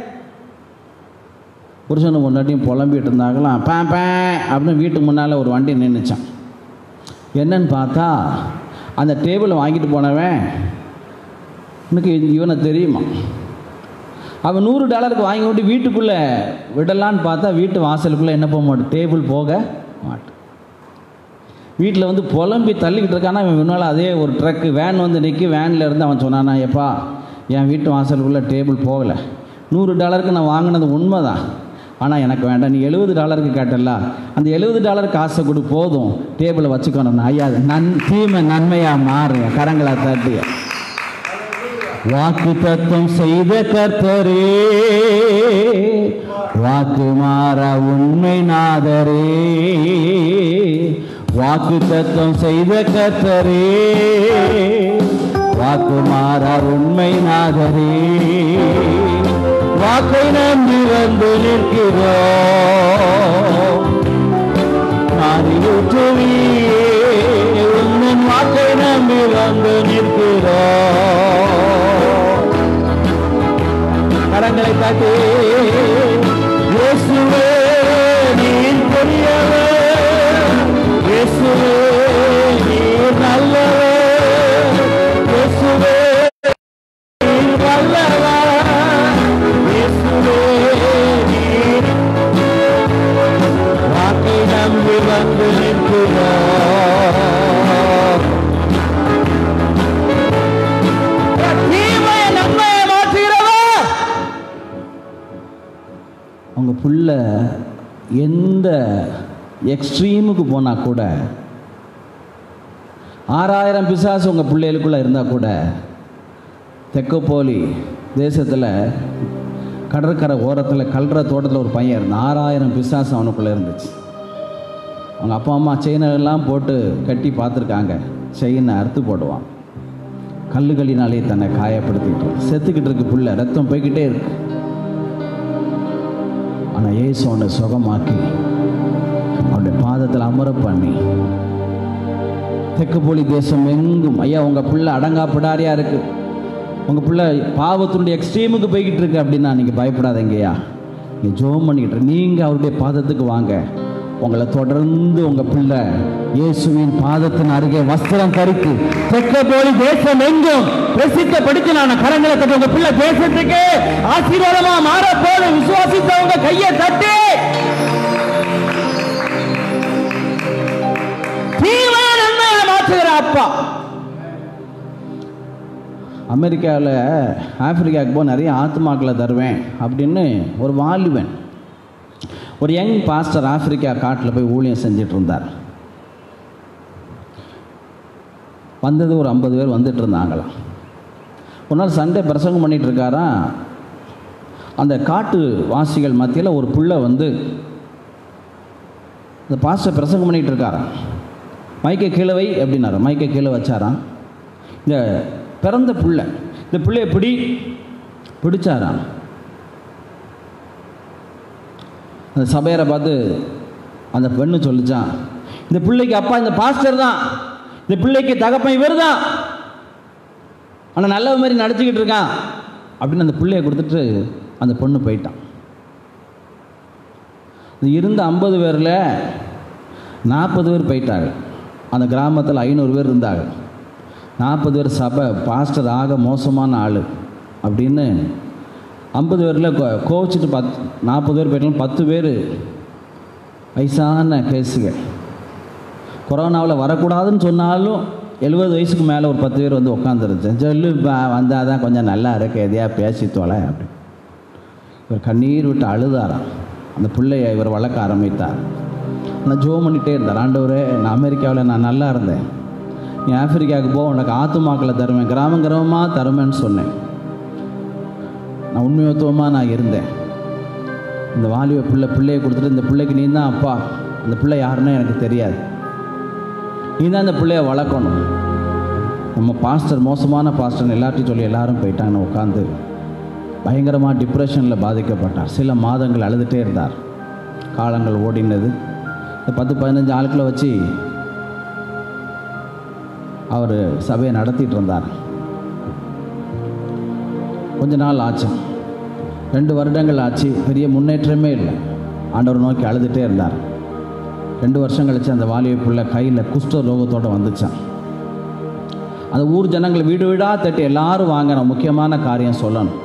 S1: புருஷனும் முன்னாடியும் புலம்பிட்டு இருந்தாங்களாம் பே பே அப்படின்னு வீட்டுக்கு முன்னால் ஒரு வண்டி நின்றுச்சான் என்னன்னு பார்த்தா அந்த டேபிளை வாங்கிட்டு போனவன் எனக்கு இவனை தெரியுமா அவன் நூறு டாலருக்கு வாங்கி விட்டு வீட்டுக்குள்ளே விடலான்னு பார்த்தா வீட்டு வாசலுக்குள்ளே என்ன போக மாட்டேன் டேபிள் போக மாட்டேன் வீட்டில் வந்து புலம்பி தள்ளிக்கிட்டு இருக்கானா இவன் முன்னால் அதே ஒரு ட்ரக்கு வேன் வந்து நிற்கி வேனில் இருந்து அவன் சொன்னானா எப்பா என் வீட்டு வாசலுக்குள்ளே டேபிள் போகலை நூறு டாலருக்கு நான் வாங்கினது உண்மைதான் ஆனால் எனக்கு வேண்டாம் நீ எழுபது டாலருக்கு கேட்டல அந்த எழுபது டாலர் காசை கொடு போதும் டேபிளை வச்சுக்கணும் ஐயா நன் தீமை நன்மையாக மாறுங்க கரங்களை தட்டி வாக்கு தத்துவம் செய்த கர்த்தரே வாக்கு மாற உண்மை நாதரே வாக்கு தத்துவம் செய்த கர்த்தரே வாக்கு மாற உண்மை நாதரே வாக்கை நம்பி வந்து நிற்கிறோம் மாறியுற்றுவி உன்னன் வாக்கை நம்பி வந்து நிற்கிறோம் கரங்களை தட்டி இயேசுவே நீர் பெரியவர் இயேசுவே நீர் நல்லவர் இயேசுவே நீர் வல்லவர் இயேசுவே நீர் வாக்கை நம்பி வந்து நிற்கிறோம் தீமையை நன்மையை மாற்றுகிறவர் அவங்க புள்ள எந்த எக்ஸ்ட்ரீமுக்கு போனால் கூட ஆறாயிரம் பிசாசு உங்கள் பிள்ளைகளுக்குள்ளே இருந்தால் கூட தெக்கப்போலி தேசத்தில் கடற்கரை ஓரத்தில் கல்ற தோட்டத்தில் ஒரு பையன் இருந்தான் ஆறாயிரம் பிசாசு அவனுக்குள்ளே இருந்துச்சு அவங்க அப்பா அம்மா செயினை எல்லாம் போட்டு கட்டி பார்த்துருக்காங்க செயினை அறுத்து போடுவான் கல்லுகளினாலே தன்னை காயப்படுத்திட்டு செத்துக்கிட்டு இருக்கு புள்ள ரத்தம் போய்கிட்டே இருக்கு ஆனால் ஏசு அவனை சுகமாக்கி அவனுடைய பாதத்தில் அமர பண்ணி தெற்குப்போலி தேசம் எங்கும் ஐயா உங்கள் பிள்ளை அடங்கா பிடாரியா இருக்கு உங்கள் பிள்ளை பாவத்தினுடைய எக்ஸ்ட்ரீமுக்கு போய்கிட்டு இருக்கு அப்படின்னா நீங்கள் பயப்படாதீங்கய்யா நீங்கள் ஜோம் பண்ணிக்கிட்டு இருக்கு. நீங்க அவருடைய பாதத்துக்கு வாங்க உங்களை தொடர்ந்து உங்க பிள்ளை இயேசுவின் பாதத்தின் அருகே வஸ்திரம் தரித்து தெற்குப்போலி தேசம் எங்கும் பிரசித்தப்படுத்தினான கரங்களை தட்டி உங்க பிள்ளை தேசத்துக்கு ஆசீர்வாதமா மாற போது விசுவாசித்தவங்க கையை தட்டி தீவிர நன்மையை மாற்றுகிற அப்பா அமெரிக்காவில் ஆப்பிரிக்காவுக்கு போய் நிறைய ஆத்மாக்களை தருவேன் அப்படின்னு ஒரு வாலிபன் ஒரு யங் பாஸ்டர் ஆப்பிரிக்கா காட்டில் போய் ஊழியம் செஞ்சுட்டு இருந்தார் வந்தது ஒரு ஐம்பது பேர் வந்துட்டு இருந்தாங்களாம் ஒரு நாள் சண்டே பிரசங்கம் பண்ணிட்டு இருக்காராம் அந்த காட்டு வாசிகள் மத்தியில் ஒரு புள்ள வந்து அந்த பாஸ்டர் பிரசங்கம் பண்ணிட்டு இருக்காராம் மைக்கை கீழே வை அப்படின்னாரு மைக்கை கீழே வச்சாராம் இந்த பிறந்த புள்ள இந்த பிள்ளைய பிடி பிடிச்சாராம் அந்த சபையரை பார்த்து அந்த பெண்ணு சொல்லிச்சான் இந்த பிள்ளைக்கு அப்பா இந்த பாஸ்டர் தான் இந்த பிள்ளைக்கு தகப்பன் இவர் தான் ஆனால் நல்ல மாதிரி நடிச்சுக்கிட்டு இருக்கான் அப்படின்னு அந்த பிள்ளைய கொடுத்துட்டு அந்த பொண்ணு போயிட்டான் இது இருந்த ஐம்பது பேரில் நாற்பது பேர் போயிட்டாங்க அந்த கிராமத்தில் ஐநூறு பேர் இருந்தாங்க நாற்பது பேர் சபை பாஸ்டர் ஆக மோசமான ஆள் அப்படின்னு ஐம்பது பேரில் கோ கோவிச்சிட்டு பத் நாற்பது பேர் போயிட்டாலும் பத்து பேர் வயசான கேஸுங்க கொரோனாவில் வரக்கூடாதுன்னு சொன்னாலும் எழுபது வயசுக்கு மேலே ஒரு பத்து பேர் வந்து உட்காந்துருச்சு சொல்லு வந்தால் தான் கொஞ்சம் நல்லா இருக்கு எதையா பேசி தொலை அப்படி இவர் கண்ணீர் விட்டு அழுதாராம் அந்த பிள்ளைய இவர் வளர்க்க ஆரம்பித்தார் நான் ஜோ பண்ணிகிட்டே இருந்தார் ஆண்டவரே நான் அமெரிக்காவில் நான் நல்லா இருந்தேன் நீ ஆப்பிரிக்காவுக்கு போ உனக்கு ஆத்துமாக்களை தருவேன் கிராமம் கிராமமாக தருவேன்னு சொன்னேன் நான் உண்மையத்துவமாக நான் இருந்தேன் இந்த வாலிப பிள்ளை பிள்ளையை கொடுத்துட்டு இந்த பிள்ளைக்கு நீ தான் அப்பா அந்த பிள்ளை யாருன்னு எனக்கு தெரியாது நீ தான் அந்த பிள்ளைய வளர்க்கணும் நம்ம பாஸ்டர் மோசமான பாஸ்டர்னு எல்லார்ட்டையும் சொல்லி எல்லாரும் போயிட்டாங்கன்னு உட்காந்து பயங்கரமாக டிப்ரெஷனில் பாதிக்கப்பட்டார் சில மாதங்கள் அழுதுகிட்டே இருந்தார் காலங்கள் ஓடினது இந்த பத்து பதினஞ்சு ஆட்களை வச்சு அவர் சபையை நடத்திட்டு இருந்தார் கொஞ்ச நாள் ஆச்சு ரெண்டு வருடங்கள் ஆச்சு பெரிய முன்னேற்றமே இல்லை ஆண்டவர் நோக்கி அழுதுகிட்டே இருந்தார் ரெண்டு வருஷம் கழிச்சு அந்த வாலிப பிள்ளை கையில் குஷ்ட ரோகத்தோடு வந்துச்சான் அந்த ஊர் ஜனங்கள் வீடு வீடாக தட்டி எல்லாரும் வாங்க நான் முக்கியமான காரியம் சொல்லணும்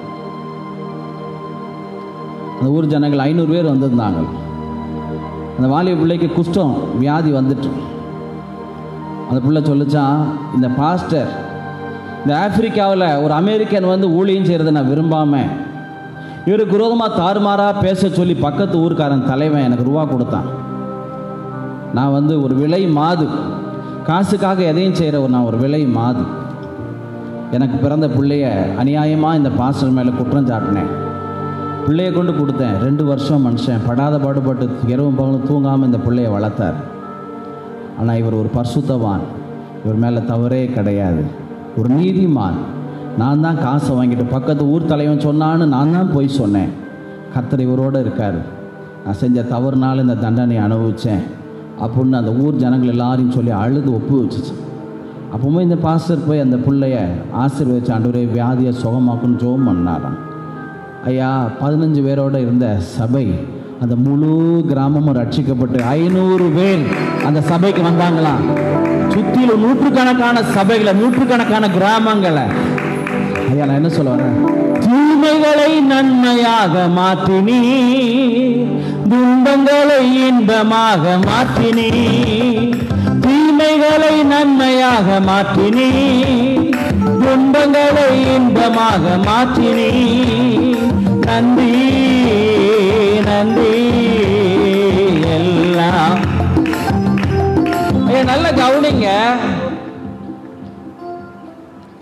S1: அந்த ஊர் ஜனங்கள் ஐநூறு பேர் வந்திருந்தாங்க அந்த வாலிப பிள்ளைக்கு குஷ்டம் வியாதி வந்துட்டு அந்த பிள்ளை சொல்லிச்சான் இந்த பாஸ்டர் இந்த ஆப்பிரிக்காவில் ஒரு அமெரிக்கன் வந்து ஊழியம் செய்கிறத நான் விரும்பாமல் இவருக்கு விரோதமாக தாறுமாறாக பேச சொல்லி பக்கத்து ஊருக்காரன் தலைவன் எனக்கு ரூபா கொடுத்தான் நான் வந்து ஒரு விலை மாது காசுக்காக எதையும் செய்கிற ஒரு நான் ஒரு விலை மாது எனக்கு பிறந்த பிள்ளைய அநியாயமாக இந்த பாஸ்டர் மேலே குற்றம் சாட்டினேன் பிள்ளைய கொண்டு கொடுத்தேன் ரெண்டு வருஷம் மனுஷன் படாத பாடுபட்டு இரவும் பகலும் தூங்காமல் இந்த பிள்ளைய வளர்த்தார் ஆனால் இவர் ஒரு பரிசுத்தவான் இவர் மேலே தவறே கிடையாது ஒரு நீதிமான் நான் தான் காசை வாங்கிட்டு பக்கத்து ஊர் தலைவன் சொன்னான்னு நான் தான் போய் சொன்னேன் கர்த்தர் இவரோடு இருக்கார் நான் செஞ்ச தவறுனால இந்த தண்டனை அனுபவித்தேன் அப்படின்னு அந்த ஊர் ஜனங்கள் எல்லாரையும் சொல்லி அழுது ஒப்பு வச்சுச்சு அப்பவுமே இந்த பாஸ்டர் போய் அந்த பிள்ளைய ஆசீர்வதிச்சு ஆண்டவரே வியாதியை சுகமாக்குன்னு ஜோம் பண்ணாராம் ஐயா பதினஞ்சு பேரோட இருந்த சபை அந்த முழு கிராமமும் ரட்சிக்கப்பட்டு ஐநூறு பேர் அந்த சபைக்கு வந்தாங்களாம் சுத்திலும் நூற்றுக்கணக்கான சபைகளை நூற்றுக்கணக்கான கிராமங்களை ஐயா நான் என்ன சொல்ல வரேன் தீமைகளை நன்மையாக மாற்றினி துன்பங்களை இன்பமாக மாற்றினி தீமைகளை நன்மையாக மாற்றினி துன்பங்களை இன்பமாக மாற்றினி நன்றி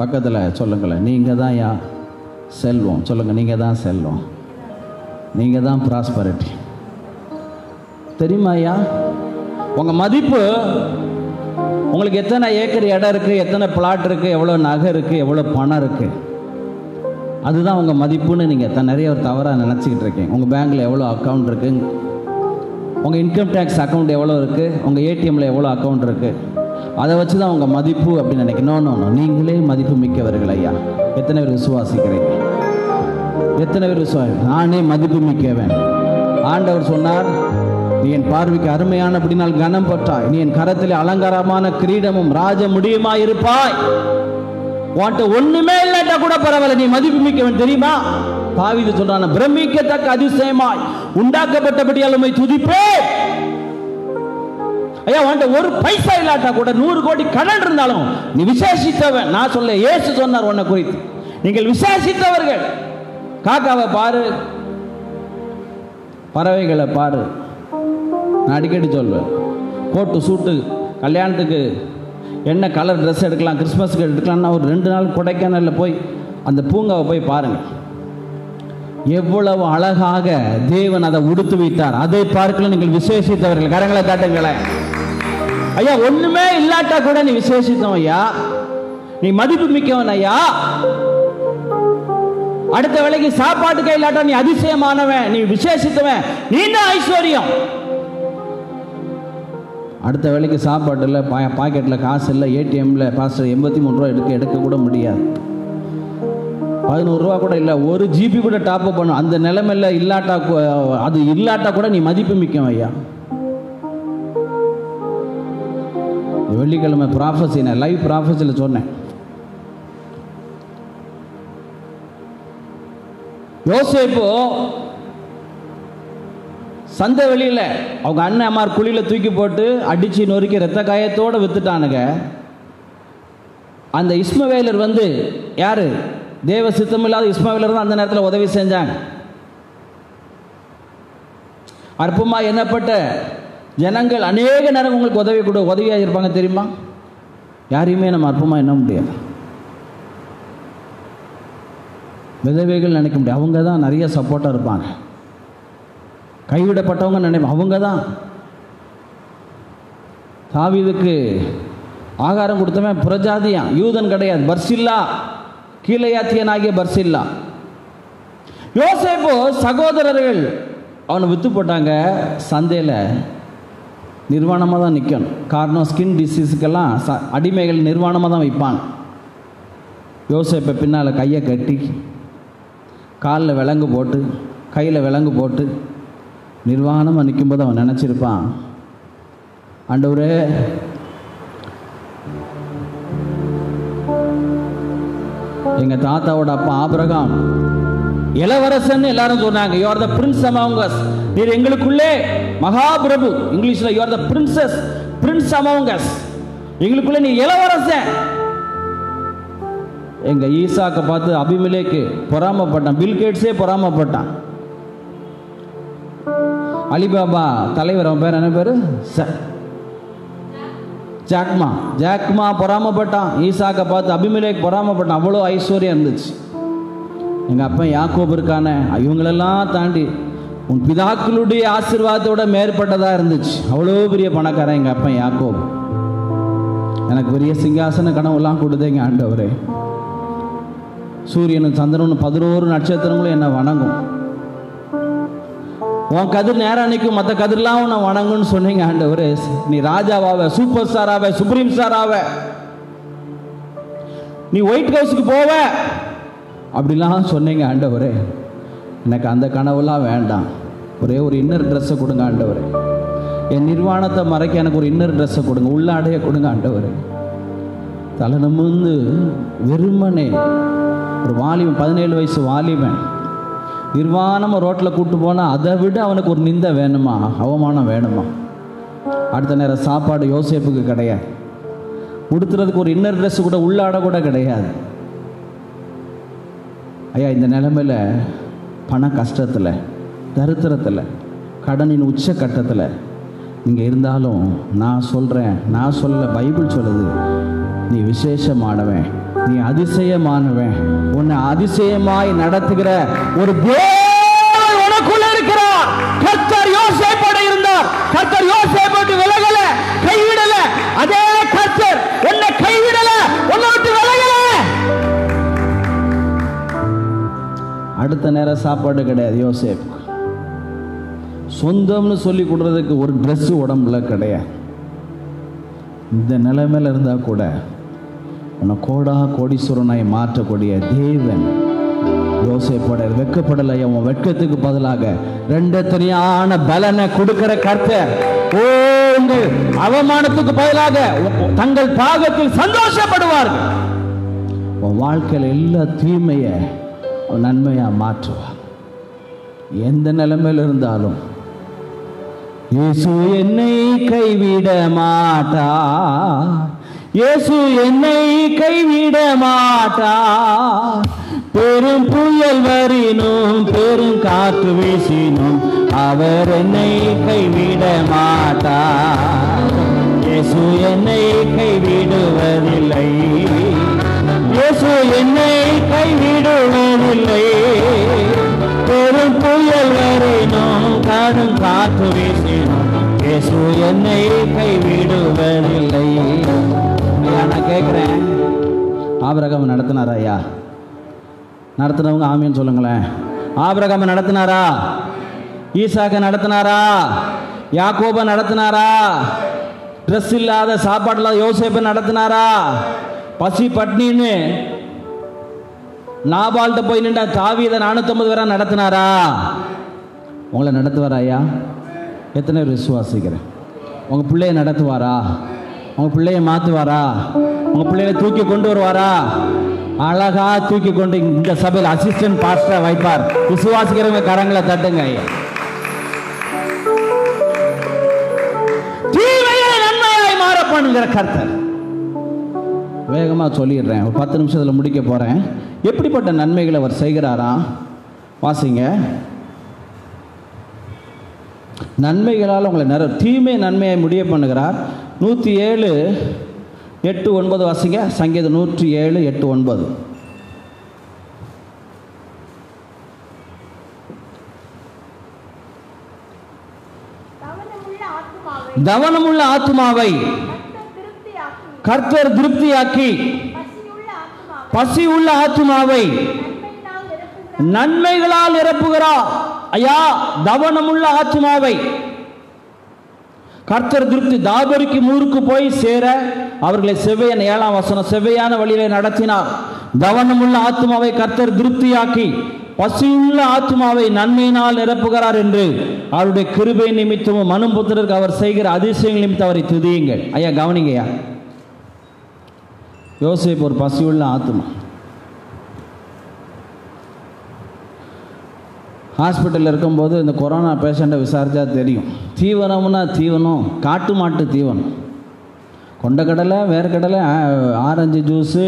S1: பக்கத்தில் சொல்லுங்களேன் நீங்கள் தான் யா செல்வம் சொல்லுங்கள் நீங்கள் தான் செல்வம் நீங்கள் தான் ப்ராஸ்பரிட்டி தெரியுமா ஐயா உங்கள் மதிப்பு உங்களுக்கு எத்தனை ஏக்கர் இடம் இருக்குது எத்தனை பிளாட் இருக்குது எவ்வளோ நகை இருக்குது எவ்வளோ பணம் இருக்குது அதுதான் உங்கள் மதிப்புன்னு நீங்கள் த நிறைய ஒரு தவறாக நினச்சிக்கிட்டு இருக்கீங்க உங்கள் பேங்க்கில் எவ்வளோ அக்கௌண்ட் இருக்குது உங்கள் இன்கம் டேக்ஸ் அக்கௌண்ட் எவ்வளோ இருக்குது உங்கள் ஏடிஎம்மில் எவ்வளோ அக்கௌண்ட் இருக்குது அதை வச்சு தான் உங்கள் மதிப்பு அப்படின்னு நினைக்கணும் நோ நோ நீங்களே மதிப்பு மிக்கவர்கள் ஐயா எத்தனை பேர் விசுவாசிக்கிறீங்க எத்தனை பேர் விசுவாசி நானே மதிப்பு மிக்கவன் ஆண்டவர் சொன்னார் நீ என் பார்வைக்கு அருமையானபடினால் கனம் பெற்றாய் நீ என் கரத்தில் அலங்காரமான கிரீடமும் ராஜ முடியுமா இருப்பாய் உன்கிட்ட ஒண்ணுமே இல்லாட்டா கூட பரவாயில்ல நீ மதிப்பு மிக்கவன் தெரியுமா தாவீது சொல்றான பிரமிக்கத்தக்க அதிசயமாய் உண்டாக்கப்பட்டபடியால் உம்மை துதிப்பேன் ஐயா உன்கிட்ட ஒரு பைசா இல்லாட்டா கூட நூறு கோடி கடன் இருந்தாலும் நீ விசேஷித்தவன் நான் சொல்ல இயேசு சொன்னார் உன்னை குறித்து நீங்கள் விசேஷித்தவர்கள் காக்காவை பாரு பறவைகளை பாரு நான் அடிக்கடி சொல்வேன் கோட்டு சூட்டு கல்யாணத்துக்கு என்ன கலர் ட்ரெஸ் எடுக்கலாம் கிறிஸ்மஸ்க்கு எடுக்கலாம்னா ஒரு ரெண்டு நாள் கொடைக்கானலில் போய் அந்த பூங்காவை போய் பாருங்கள் எவ்வளவு அழகாக தேவன் அதை உடுத்து வைத்தார் அதை பார்க்கல நீங்கள் விசேஷித்தவர்கள் கரங்களை காட்டுங்களேன் ஐயா ஒண்ணுமே இல்லாட்டா கூட நீ விசேஷித்தவன் ஐயா நீ மதிப்பு மிக்கவன் ஐயா அடுத்த வேலைக்கு சாப்பாட்டு கையிலாட்டா நீ அதிசயமானவன் நீ விசேஷித்தவன் நீ தான் ஐஸ்வர்யம் அடுத்த வேலைக்கு சாப்பாடு இல்லை பா பாக்கெட்டில் காசு இல்லை ஏடிஎம்ல பாஸ்டர் எண்பத்தி மூணு ரூபா எடுக்க எடுக்க கூட முடியாது பதினோருவா கூட இல்லை ஒரு ஜிபி கூட டாப் அப் பண்ணும் அந்த நிலைமையில் இல்லாட்டா கூ- அது இல்லாட்டா கூட நீ மதிப்பு மிக்கம் ஐயா வெள்ளிக்கிழமை ப்ராஃபஸி நான் லைவ் ப்ராஃபஸில் சொன்னேன் யோசேப்பு சந்தை வெளியில் அவங்க அண்ணன் அம்மார் குழியில் தூக்கி போட்டு அடித்து நொறுக்கி ரத்த காயத்தோடு வித்துட்டானுங்க அந்த இஸ்மவேலர் வந்து யார் தேவ சித்தமில்லாத இஸ்மவேலர் தான் அந்த நேரத்தில் உதவி செஞ்சாங்க அற்பமாக எண்ணப்பட்ட ஜனங்கள் அநேக நேரம் உங்களுக்கு உதவி கொடு உதவியாக இருப்பாங்க தெரியுமா யாரையுமே நம்ம அற்பமாக எண்ண முடியாது விதவைகள் நினைக்க முடியாது அவங்க தான் நிறைய சப்போர்ட்டாக இருப்பாங்க கைவிடப்பட்டவங்க நினைப்போம் அவங்க தான் தாவீதுக்கு ஆகாரம் கொடுத்தவன் புறஜாதியான் யூதன் கிடையாது பர்சில்லா கீழையாத்தியனாகிய பர்சில்லா யோசேப்பு சகோதரர்கள் அவனை வித்து போட்டாங்க சந்தையில் நிர்வாணமாக தான் நிற்கணும் காரணம் ஸ்கின் டிசீஸுக்கெல்லாம் ச அடிமைகள் நிர்வாணமாக தான் வைப்பாங்க யோசேப்பை பின்னால் கையை கட்டி காலில் விலங்கு போட்டு கையில் விலங்கு போட்டு நிர்வாணமாக நிற்கும்போது அவன் நினச்சிருப்பான் ஆண்டவரே எங்கள் தாத்தாவோட அப்பா ஆபிரகாம் இளவரசன் எல்லாரும் சொன்னாங்க you are the prince amongst நீர் எங்களுக்குள்ளே மகாபிரபு இங்கிலீஷில் you are the princess prince amongst எங்களுக்குள்ளே நீ இளவரசன் எங்க ஈசாக்கை பார்த்து அபிமலேக்கு பொறாமப்பட்டான் பில்கேட்ஸே பொறாமப்பட்டான் அலிபாபா தலைவர் அவன் பேர் என்ன பேர் ச- ஜாக்மா ஜாக்மா பொறாமப்பட்டான் ஈசாக்கை பார்த்து அபிமலேக் பொறாமப்பட்டான் அவ்வளோ ஐஸ்வர்யம் இருந்துச்சு எங்கள் அப்பன் யாக்கோபு இருக்கானே இவங்களெல்லாம் தாண்டி உன் பிதாக்களுடைய ஆசீர்வாதத்தோட மேற்பட்டதாக இருந்துச்சு அவ்வளோ பெரிய பணக்காரன் எங்கள் அப்பன் யாக்கோபு எனக்கு பெரிய சிங்காசன கனவுலாம் கொடுத்தேங்க ஆண்டவரே சூரியனும் சந்திரனும் பதினோரு நட்சத்திரங்களும் என்னை வணங்கும் உன் கதிர் நேரம் நிற்கும் மற்ற கதிர்லாம் உன்னை வணங்கும்னு சொன்னீங்க ஆண்டவரே நீ ராஜாவாவ சூப்பர் ஸ்டாராவ சுப்ரீம் ஸ்டாராவ நீ ஒயிட் ஹவுஸுக்கு போவ அப்படிலாம் சொன்னீங்க ஆண்டவரே எனக்கு அந்த கனவுலாம் வேண்டாம் ஒரே ஒரு இன்னர் ட்ரெஸ்ஸை கொடுங்க ஆண்டவரே என் நிர்வாணத்தை மறைக்க எனக்கு ஒரு இன்னர் ட்ரெஸ்ஸை கொடுங்க உள்ளாடைய கொடுங்க ஆண்டவரே தலை நிமிர்ந்து வெறுமனே ஒரு வாலிபன் பதினேழு வயசு வாலிபன் நிர்வாணமாக ரோட்டில் கூட்டு போனால் அதை விட அவனுக்கு ஒரு நிந்தை வேணுமா அவமானம் வேணுமா அடுத்த நேரம் சாப்பாடு யோசேப்புக்கு கிடையாது உடுத்துறதுக்கு ஒரு இன்னர் ட்ரெஸ் கூட உள்ளாட கூட கிடையாது ஐயா இந்த நிலைமையில் பண கஷ்டத்தில் தரித்திரத்தில் கடனின் உச்ச கட்டத்தில் நீங்கள் இருந்தாலும் நான் சொல்கிறேன் நான் சொல்ல பைபிள் சொல்லுது நீ விசேஷமானவன் நீ அதிசயமானவன் உன்னை அதிசயமாய் நடத்துகிற ஒரு தேவன் உனக்குள்ள இருக்கிறார் கர்த்தர் யோசேப்போட இருந்தார் கர்த்தர் யோசேப்போட்டு விலகல கைவிடல அதே கர்த்தர் உன்னை கைவிடல உன்னை விட்டு விலகல அடுத்த நேரம் சாப்பாடு கிடையாது யோசேப் சொந்தம்னு சொல்லி கொடுறதுக்கு ஒரு Dress உடம்புல கிடையாது இந்த நிலைமையில இருந்தா கூட உன்னை கோடா கோடீஸ்வரனாய் மாற்றக்கூடிய தேவன் யோசேப்போட வெக்கப்படலை உன் வெட்கத்துக்கு பதிலாக ரெண்டு தனியான பலனை கொடுக்கிற கர்த்தர் ஓ உங்கள் அவமானத்துக்கு பதிலாக உ- தங்கள் பாகத்தில் சந்தோஷப்படுவார்கள் உன் வாழ்க்கையில் எல்லா தீமைய அவன் நன்மையா மாற்றுவார் எந்த நிலைமையில் இருந்தாலும் இயேசு என்னை கைவிட மாட்டா இயேசு என்னை கைவிட மாட்டா பெரும் புயல் வரினும் பெரும் காற்று வீசினும் அவர் என்னை கைவிட மாட்டா இயேசு என்னை கைவிடுவதில்லை இயேசு என்னை கைவிடுவதில்லை பெரும் புயல் வரையினும் கடும் காற்று வீசினும் இயேசு என்னை கைவிடுவதில்லை ஐயா நான் கேட்குறேன் ஆபிரகாம் நடத்தினாரா ஐயா நடத்தினவங்க ஆமின்னு சொல்லுங்களேன் ஆபிரகாம் நடத்தினாரா ஈசாக்க நடத்தினாரா யாக்கோப நடத்தினாரா ட்ரெஸ் இல்லாத சாப்பாடு இல்லாத யோசேப்பை நடத்தினாரா பசி பட்னின்னு நாபால்கிட்ட போய் நின்றா தாவீதை நானூற்றம்பது பேரா நடத்தினாரா உங்களை நடத்துவாரா ஐயா எத்தனை பேர் விசுவாசிக்கிறேன் உங்கள் பிள்ளைய நடத்துவாரா உங்கள் பிள்ளைய மாற்றுவாரா உங்கள் பிள்ளைய தூக்கி கொண்டு வருவாரா அழகா தூக்கி கொண்டு இந்த சபையில் அசிஸ்டன்ட் பாஸ்டரை வைப்பார் விசுவாசிக்கிறவங்க கரங்களை தட்டுங்க ஐயா தீமையை நன்மையாய் மாற பண்ணுகிற கர்த்தர் வேகமாக சொல்லிடுறேன் ஒரு பத்து நிமிஷத்தில் முடிக்க போகிறேன் எப்படிப்பட்ட நன்மைகளை அவர் செய்கிறாரா வாசிங்க நன்மைகளால் உங்களை நிற தீமை நன்மையை முடிய பண்ணுகிறார் நூற்றி ஏழு எட்டு ஒன்பது வாசிங்க சங்கீதம் நூற்றி ஏழு எட்டு ஒன்பது
S2: கவனமுள்ள ஆத்துமாவை
S1: தவனமுள்ள ஆத்மாவை
S2: கர்த்தர்
S1: கர்த்தர்
S2: திருப்தியாக்கி
S1: திருப்தியாக்கி
S2: பசியுள்ள ஆத்துமாவை
S1: பசி உள்ள ஆத்மாவை
S2: நன்மையினால் நிரப்புகிற
S1: நன்மைகளால் நிரப்புகிறார் ஐயா தவனமுள்ள ஆத்மாவை கர்த்தர் திருப்தி தாபரிக்கு மூருக்கு போய் சேர அவர்களை செவ்வையன் ஏழாம் வசனம் செவ்வையான வழியிலே நடத்தினார் தவனமுள்ள ஆத்மாவை கர்த்தர் திருப்தியாக்கி பசியுள்ள ஆத்மாவை நன்மையினால் நிரப்புகிறார் என்று அவருடைய கிருபை நிமித்தமும் மனுபுத்திரருக்கு அவர் செய்கிற அதிசயங்கள் நிமித்தம் அவரை துதியுங்கள் ஐயா கவனிங்கய்யா யோசேப்பு ஒரு பசியுள்ள ஆத்மா ஹாஸ்பிட்டலில் இருக்கும்போது இந்த கொரோனா பேஷண்ட்டை விசாரித்தா தெரியும் தீவனம்னா தீவனம் காட்டு மாட்டு தீவனம் கொண்டக்கடலை வேர்க்கடலை ஆ- ஆரஞ்சு ஜூஸு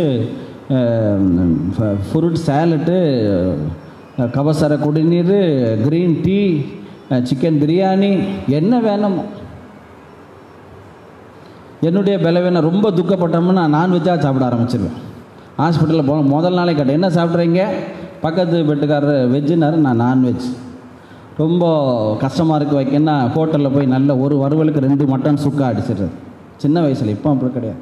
S1: ஃப்ரூட் சேலட்டு கபசர குடிநீர் க்ரீன் டீ சிக்கன் பிரியாணி என்ன வேணுமோ என்னுடைய பலவீனம் ரொம்ப துக்கப்பட்டோம்னா நான் நான்வெஜ்ஜாக சாப்பிட ஆரம்பிச்சிருவேன் ஹாஸ்பிட்டலில் போன முதல் நாளே கேட்டேன் என்ன சாப்பிட்றீங்க பக்கத்து பெட்டுக்காரர் வெஜ்ஜுனாரு நான் நான்வெஜ் ரொம்ப கஷ்டமாக இருக்கு வைக்கன்னா ஹோட்டலில் போய் நல்ல ஒரு வறுவலுக்கு ரெண்டு மட்டன் சுக்கா அடிச்சிடுறது சின்ன வயசில் இப்போ அப்படி கிடையாது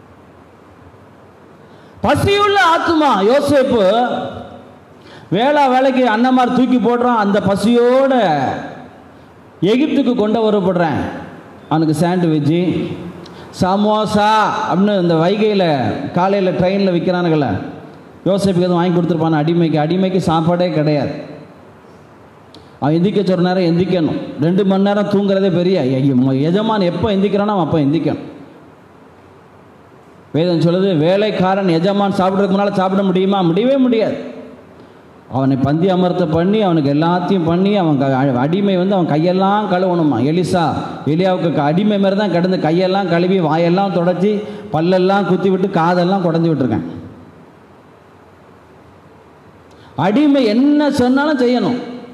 S1: பசியுள்ள ஆத்துமா யோசேப்பு வேளா வேலைக்கு அன்னமார் தூக்கி போடுறான் அந்த பசியோட எகிப்துக்கு கொண்டு வரப்படுறேன் அவனுக்கு சாண்ட்விட்ஜு சமோசா அப்படின்னு இந்த வைகையில் காலையில் ட்ரெயினில் விற்கிறானுங்கள யோசேப்புக்கு எதுவும் வாங்கி கொடுத்துருப்பான அடிமைக்கு அடிமைக்கு சாப்பாடே கிடையாது அவன் எந்திக்க சொல்கிற நேரம் எந்திக்கணும் ரெண்டு மணி நேரம் தூங்குறதே பெரிய ஐயோ, எஜமான் எப்போ எந்திக்கிறானோ அவன் அப்போ எந்திக்கணும் வேதம் சொல்லுது வேலைக்காரன் எஜமான் சாப்பிட்றதுக்கு முன்னால் சாப்பிட முடியுமா முடியவே முடியாது அவனை பந்தி அமர்த்த பண்ணி அவனுக்கு எல்லாத்தையும் பண்ணி அவன் க- அடிமை வந்து அவன் கையெல்லாம் கழுவணுமா எலிசா எலியாவுக்கு க- அடிமை மாதிரி தான் கிடந்து கையெல்லாம் கழுவி வாயெல்லாம் தொடச்சி பல்லெல்லாம் குத்தி விட்டு காதெல்லாம் குடஞ்சி விட்டுருக்கேன் அடிமை என்ன சொன்னாலும் செய்யணும்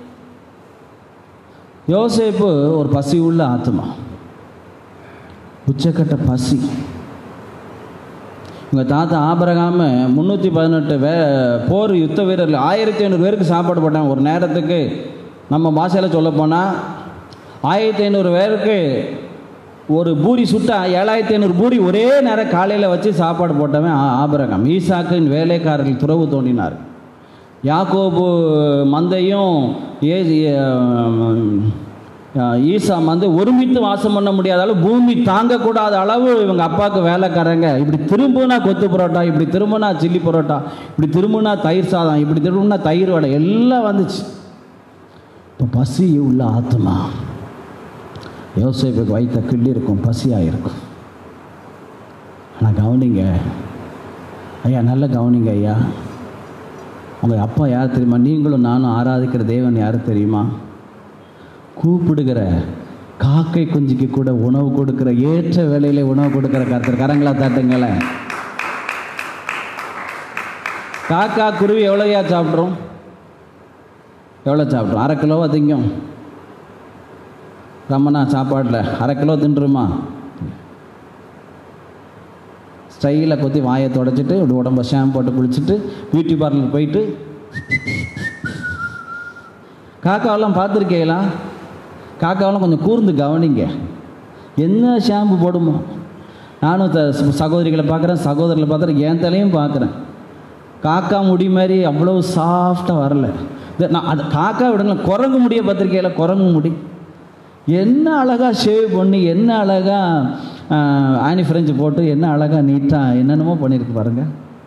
S1: யோசேப்பு ஒரு பசி உள்ள ஆத்மா உச்சக்கட்ட பசி உங்கள் தாத்தா ஆபரகாம முந்நூற்றி பதினெட்டு வே போர் யுத்த வீரர்கள் ஆயிரத்தி ஐநூறு பேருக்கு சாப்பாடு போட்டாங்க ஒரு நேரத்துக்கு நம்ம பாஷையில் சொல்ல போனால் ஆயிரத்தி ஐநூறு பேருக்கு ஒரு பூரி சுட்டா ஏழாயிரத்தி ஐநூறு பூரி ஒரே நேரம் காலையில் வச்சு சாப்பாடு போட்டவன் ஆ- ஆபிரகாம் ஈசாக்கின் வேலைக்காரர்கள் துறவு தோண்டினார் யாக்கோபு மந்தையும் ஏ அஹ், ஈசா வந்து ஒருமித்து வாசம் பண்ண முடியாத அளவு பூமி தாங்கக்கூடாத அளவு இவங்க அப்பாவுக்கு வேலைக்காரங்க இப்படி திரும்பினா கொத்து பரோட்டா இப்படி திரும்பினா சில்லி பரோட்டா இப்படி திரும்பினா தயிர் சாதம் இப்படி திரும்பினா தயிர் வடை எல்லாம் வந்துச்சு இப்போ பசி உள்ள ஆத்மா யோசேப்புக்கு வைத்த கிள்ளி இருக்கும் பசியாக இருக்கும் ஆனால் கவனிங்க ஐயா நல்ல கவனிங்க ஐயா உங்கள் அப்பா யார் தெரியுமா நீங்களும் நானும் ஆராதிக்கிற தேவன் யார் தெரியுமா கூப்பிடுகிற காக்கை குஞ்சுக்கு கூட உணவு கொடுக்கிற ஏற்ற வேலையில உணவு கொடுக்கிற கருத்தர் கரங்களா தட்டுங்களேன் காக்கா குருவி எவ்வளோயா சாப்பிட்றோம் எவ்வளோ சாப்பிட்றோம் அரை கிலோவா திங்கும் ரம்மனா சாப்பாட்டில் அரை கிலோ தின்றுமா ஸ்டைலில் கொத்தி வாயை தொடச்சிட்டு இப்படி உடம்ப ஷாம்பு போட்டு குளிச்சுட்டு பியூட்டி பார்லர் போயிட்டு காக்காவெல்லாம் பார்த்துருக்கீங்களா காக்காவெல்லாம் கொஞ்சம் கூர்ந்து கவனிங்க என்ன ஷாம்பு போடுமோ நானும் த சகோதரிகளை பார்க்குறேன் சகோதரிகளை பார்க்குறேன் என் தலையும் பார்க்குறேன் காக்கா முடி மாதிரி அவ்வளோ சாஃப்டாக வரல இது நான் அது காக்கா விடுங்களேன் குரங்கு முடிய பார்த்துருக்கீங்களா குரங்கு முடி என்ன அழகாக ஷேவ் பண்ணி என்ன அழகாக ஆனி ஃப்ரெஞ்சு போட்டு என்ன அழகாக நீட்டாக என்னென்னமோ பண்ணியிருக்கு பாருங்க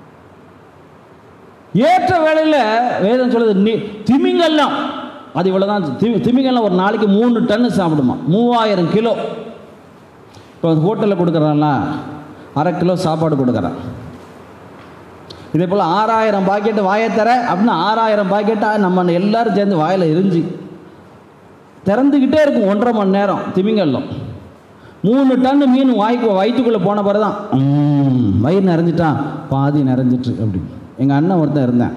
S1: ஏற்ற வேளையில் வேதம் சொல்லுது நீ திமிங்கெல்லாம் அது இவ்வளோ தான் திமி திமிங்கெல்லாம் ஒரு நாளைக்கு மூணு டன்னு சாப்பிடுமா மூவாயிரம் கிலோ இப்போ ஹோட்டலில் கொடுக்குறான்ல அரை கிலோ சாப்பாடு கொடுக்குறான் இதே போல் ஆறாயிரம் பாக்கெட்டு வாயை தர அப்படின்னா ஆறாயிரம் பாக்கெட்டாக நம்ம எல்லாரும் சேர்ந்து வாயில் எரிஞ்சு திறந்துக்கிட்டே இருக்கும் ஒன்றரை மணி நேரம் திமிங்கல்லம் மூணு டன்னு மீன் வாய்க்கு வயிற்றுக்குள்ளே போன பிறகு தான் "ம், வயிறு நிறைஞ்சிட்டான் பாதி நிறைஞ்சிட்டு அப்படி எங்கள் அண்ணன் ஒருத்தன் இருந்தேன்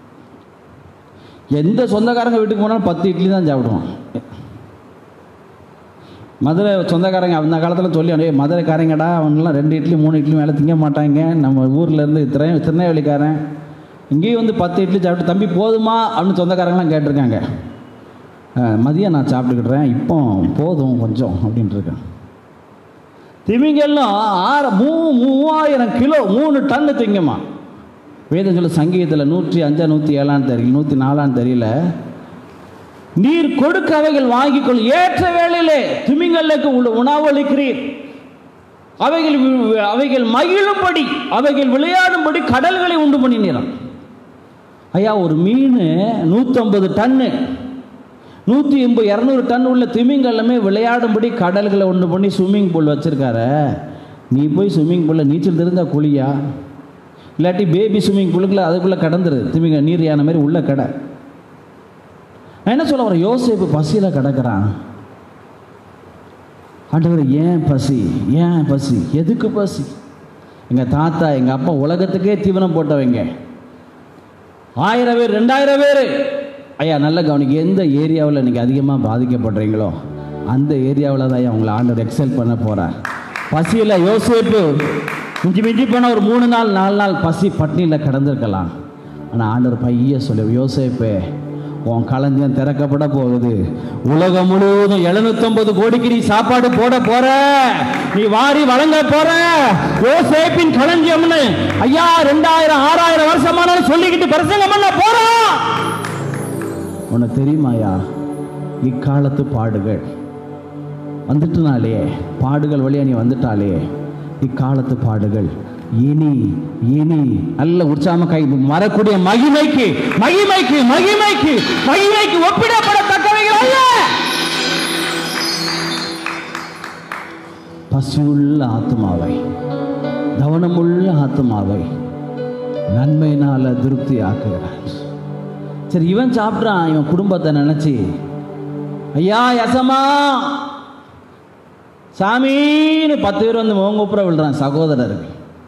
S1: எந்த சொந்தக்காரங்க வீட்டுக்கு போனாலும் பத்து இட்லி தான் சாப்பிடுவான் மதுரை சொந்தக்காரங்க அந்த காலத்தில் சொல்லி அப்படியே மதுரைக்காரங்கடா அவனெல்லாம் ரெண்டு இட்லி மூணு இட்லி மேலே திங்க மாட்டாங்க நம்ம ஊர்ல இருந்து திரை திருநெல்வேலிக்காரன் இங்கேயும் வந்து பத்து இட்லி சாப்பிட்டு தம்பி போதுமா அப்படின்னு சொந்தக்காரங்களாம் கேட்டிருக்காங்க அஹ், மதியம் நான் சாப்பிட்டுக்கிட்டுறேன் இப்போ போதும் கொஞ்சம் அப்படின்ட்டு இருக்கேன் திமிங்கெல்லாம் ஆறு மூ மூவாயிரம் கிலோ மூணு டன்னு திங்கம்மா வேதம் சொல்ல சங்கீதத்தில் நூற்றி அஞ்சா நூற்றி ஏழான்னு தெரியல நூற்றி நாலான்னு தெரியல நீர் கொடுக்க அவைகள் வாங்கிக்கொள் ஏற்ற வேளையிலே திமிங்கலுக்கு உள்ள உணவளிக்கிறீர் அவைகள் வி- அவைகள் மகிழும்படி அவைகள் விளையாடும்படி கடல்களை உண்டு பண்ணினீராம் ஐயா ஒரு மீன் நூற்றம்பது டன்னு நூற்றி எண்பது இரநூறு டன் உள்ள திமிங்கலமே விளையாடும்படி கடல்களை ஒன்று பண்ணி ஸ்விம்மிங் பூல் வச்சுருக்காரு நீ போய் ஸ்விம்மிங் பூலில் நீச்சல் தெரிஞ்சா குளியா இல்லாட்டி பேபி ஸ்விம்மிங் பூலுக்குள்ள அதுக்குள்ளே கடந்துரு திமிங்க நீர் யானை மாதிரி உள்ள கடை நான் என்ன சொல்ல வரேன் யோசேப்பு பசியில் கிடக்கிறான் ஆண்டவர் ஏன் பசி ஏன் பசி எதுக்கு பசி எங்கள் தாத்தா எங்கள் அப்பா உலகத்துக்கே தீவனம் போட்டவங்க ஆயிரம் பேர் ரெண்டாயிரம் பேர் ஐயா நல்ல கவனிக்க எந்த ஏரியாவில் நீங்கள் அதிகமாக பாதிக்கப்படுறீங்களோ அந்த ஏரியாவில் தான் ஐயா உங்களை ஆண்டவர் எக்ஸல் பண்ண போகிறார் பசியில் யோசேப்பு மிஞ்சி மிஞ்சி போனால் ஒரு மூணு நாள் நாலு நாள் பசி பட்னியில் கிடந்திருக்கலாம் ஆனால் ஆண்டவர் பைய சொல்லி யோசேப்பே உன் களஞ்சியம் திறக்கப்பட போகுது உலகம் முழுவதும் எழுநூத்தொன்பது கோடிக்கு நீ சாப்பாடு போட போற நீ வாரி வழங்க போற யோசேப்பின் களஞ்சியம்னு ஐயா ரெண்டாயிரம் ஆறாயிரம் வருஷமானாலும் சொல்லிக்கிட்டு பிரசங்கம் பண்ண போறோம் உனக்கு தெரியுமாயா இக்காலத்து பாடுகள் வந்துட்டுனாலே பாடுகள் வழியா நீ வந்துட்டாலே இக்காலத்து பாடுகள் இனி இனி நல்ல உற்சாகமா கை வரக்கூடிய மகிமைக்கு மகிமைக்கு மகிமைக்கு மகிமைக்கு ஒப்பிடப்படத்தக்கவைகள் அல்ல பசியுள்ள ஆத்மாவை கவனமுள்ள ஆத்மாவை நன்மையினால திருப்தி ஆக்குகிறார் சரி இவன் சாப்பிட்றான் இவன் குடும்பத்தை நினைச்சு ஐயா யசமா சாமின்னு பத்து பேர் வந்து முகம் கூப்புற விழுறான் சகோதரருக்கு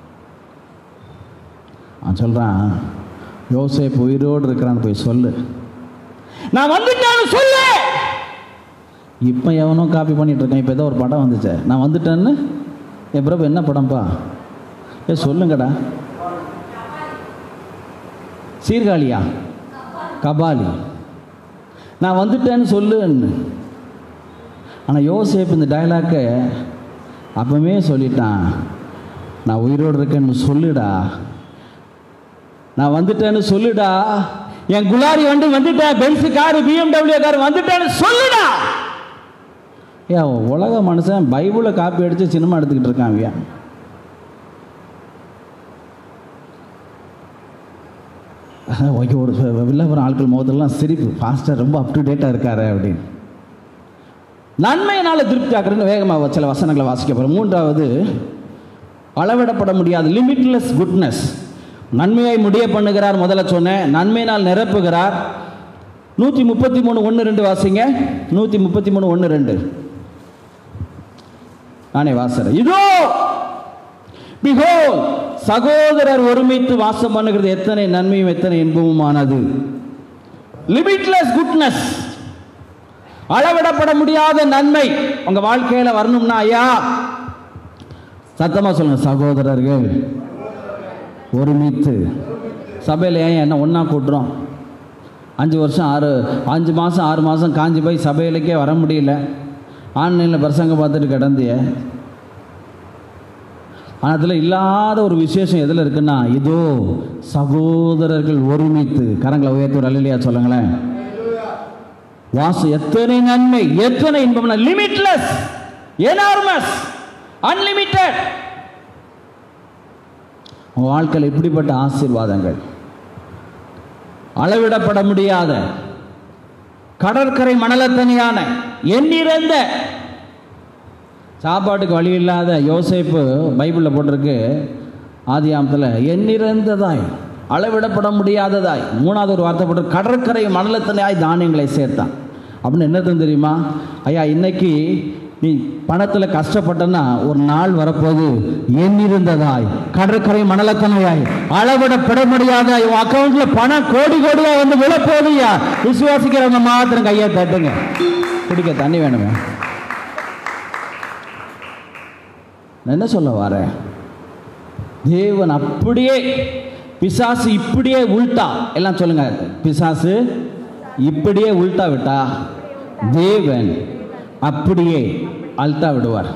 S1: அவன் சொல்றான் யோசேப்பு உயிரோடு இருக்கிறான்னு போய் சொல்லு நான் வந்துட்டேன்னு சொல்லு இப்போ எவனோ காப்பி பண்ணிட்டு இருக்கான் இப்போ ஏதோ ஒரு படம் வந்துச்சே நான் வந்துட்டேன்னு என் பிரபு என்ன படம்ப்பா ஏ சொல்லுங்கடா சீர்காழியா கபாலி நான் வந்துட்டேன்னு சொல்லுன்னு ஆனால் யோசேப் இந்த டயலாக்கை அப்பவே சொல்லிட்டான் நான் உயிரோடு இருக்கேன்னு சொல்லுடா நான் வந்துட்டேன்னு சொல்லுடா என் குலாரி வண்டி வந்துட்டேன் பென்ஸு காரு பிஎம்டபிள்யூ கார் வந்துட்டேன்னு சொல்லுடா ஏன் உலக மனுஷன் பைபிளை காப்பி அடித்து சினிமா எடுத்துக்கிட்டு இருக்கான் ஐயா ஓகே ஒரு வில்லபுரம் ஆட்கள் முகத்தெல்லாம் சிரிப்பு ஃபாஸ்ட்டாக ரொம்ப அப் டு டேட்டாக இருக்காரு அப்படின்னு நன்மையினால் திருப்தி ஆக்குறேன்னு வேகமாக சில வசனங்களை வாசிக்க போகிறேன் மூன்றாவது அளவிடப்பட முடியாத லிமிட்லெஸ் குட்னஸ் நன்மையை முடிய பண்ணுகிறார் முதல்ல சொன்னேன் நன்மையினால் நிரப்புகிறார் நூற்றி முப்பத்தி மூணு ஒன்று ரெண்டு வாசிங்க நூற்றி முப்பத்தி மூணு ஒன்று ரெண்டு நானே வாசுறேன் இதோ பிகோ சகோதரர் ஒருமித்து வாசம் பண்ணுகிறது எத்தனை நன்மையும் எத்தனை இன்பமுமானது லிமிட்லெஸ் குட்னஸ் அளவிடப்பட முடியாத நன்மை உங்க வாழ்க்கையில வரணும்னா ஐயா சத்தமா சொல்லுங்க சகோதரர்கள் ஒருமித்து சபையில் ஏன் என்ன ஒன்றா கூட்டுறோம் அஞ்சு வருஷம் ஆறு அஞ்சு மாதம் ஆறு மாதம் காஞ்சி போய் சபையிலக்கே வர முடியல ஆன்லைனில் பிரசங்க பார்த்துட்டு கிடந்திய ஆனால் அதில் இல்லாத ஒரு விசேஷம் எதில் இருக்குன்னா இதோ சகோதரர்கள் ஒருமித்து கரங்களை உயர்த்தி ஒரு அல்லையா சொல்லுங்களேன் வாசம் எத்தனை நன்மை எத்தனை இன்பம்னா லிமிட்லெஸ் எனார்மஸ் அன்லிமிட்டெட் உங்கள் வாழ்க்கையில் இப்படிப்பட்ட ஆசீர்வாதங்கள் அளவிடப்பட முடியாத கடற்கரை மணலத்தனியான எண்ணிறந்த சாப்பாட்டுக்கு வழி இல்லாத யோசேப்பு பைபிளில் போட்டிருக்கு ஆதியாமத்தில் எண்ணிறந்ததாய் அளவிடப்பட முடியாததாய் மூணாவது ஒரு வார்த்தை போட்டு கடற்கரை மணலத்தனையாய் தானியங்களை சேர்த்தான் அப்படின்னு என்னது தெரியுமா ஐயா இன்னைக்கு நீ பணத்தில் கஷ்டப்பட்டனா ஒரு நாள் வரப்போது எண்ணிருந்ததாய் கடற்கரை மணலத்தனையாய் அளவிடப்பட முடியாத உன் அக்கௌண்ட்ல பணம் கோடி கோடியா வந்து விழப்போகுதுயா விசுவாசிக்கிறவங்க மாத்திரம் கையை தட்டுங்க குடிக்க தண்ணி வேணுமே நான் என்ன சொல்ல வரேன் தேவன் அப்படியே பிசாசு இப்படியே உள்டா எல்லாம் சொல்லுங்க பிசாசு இப்படியே உள்டா விட்டா தேவன் அப்படியே அல்டா விடுவார்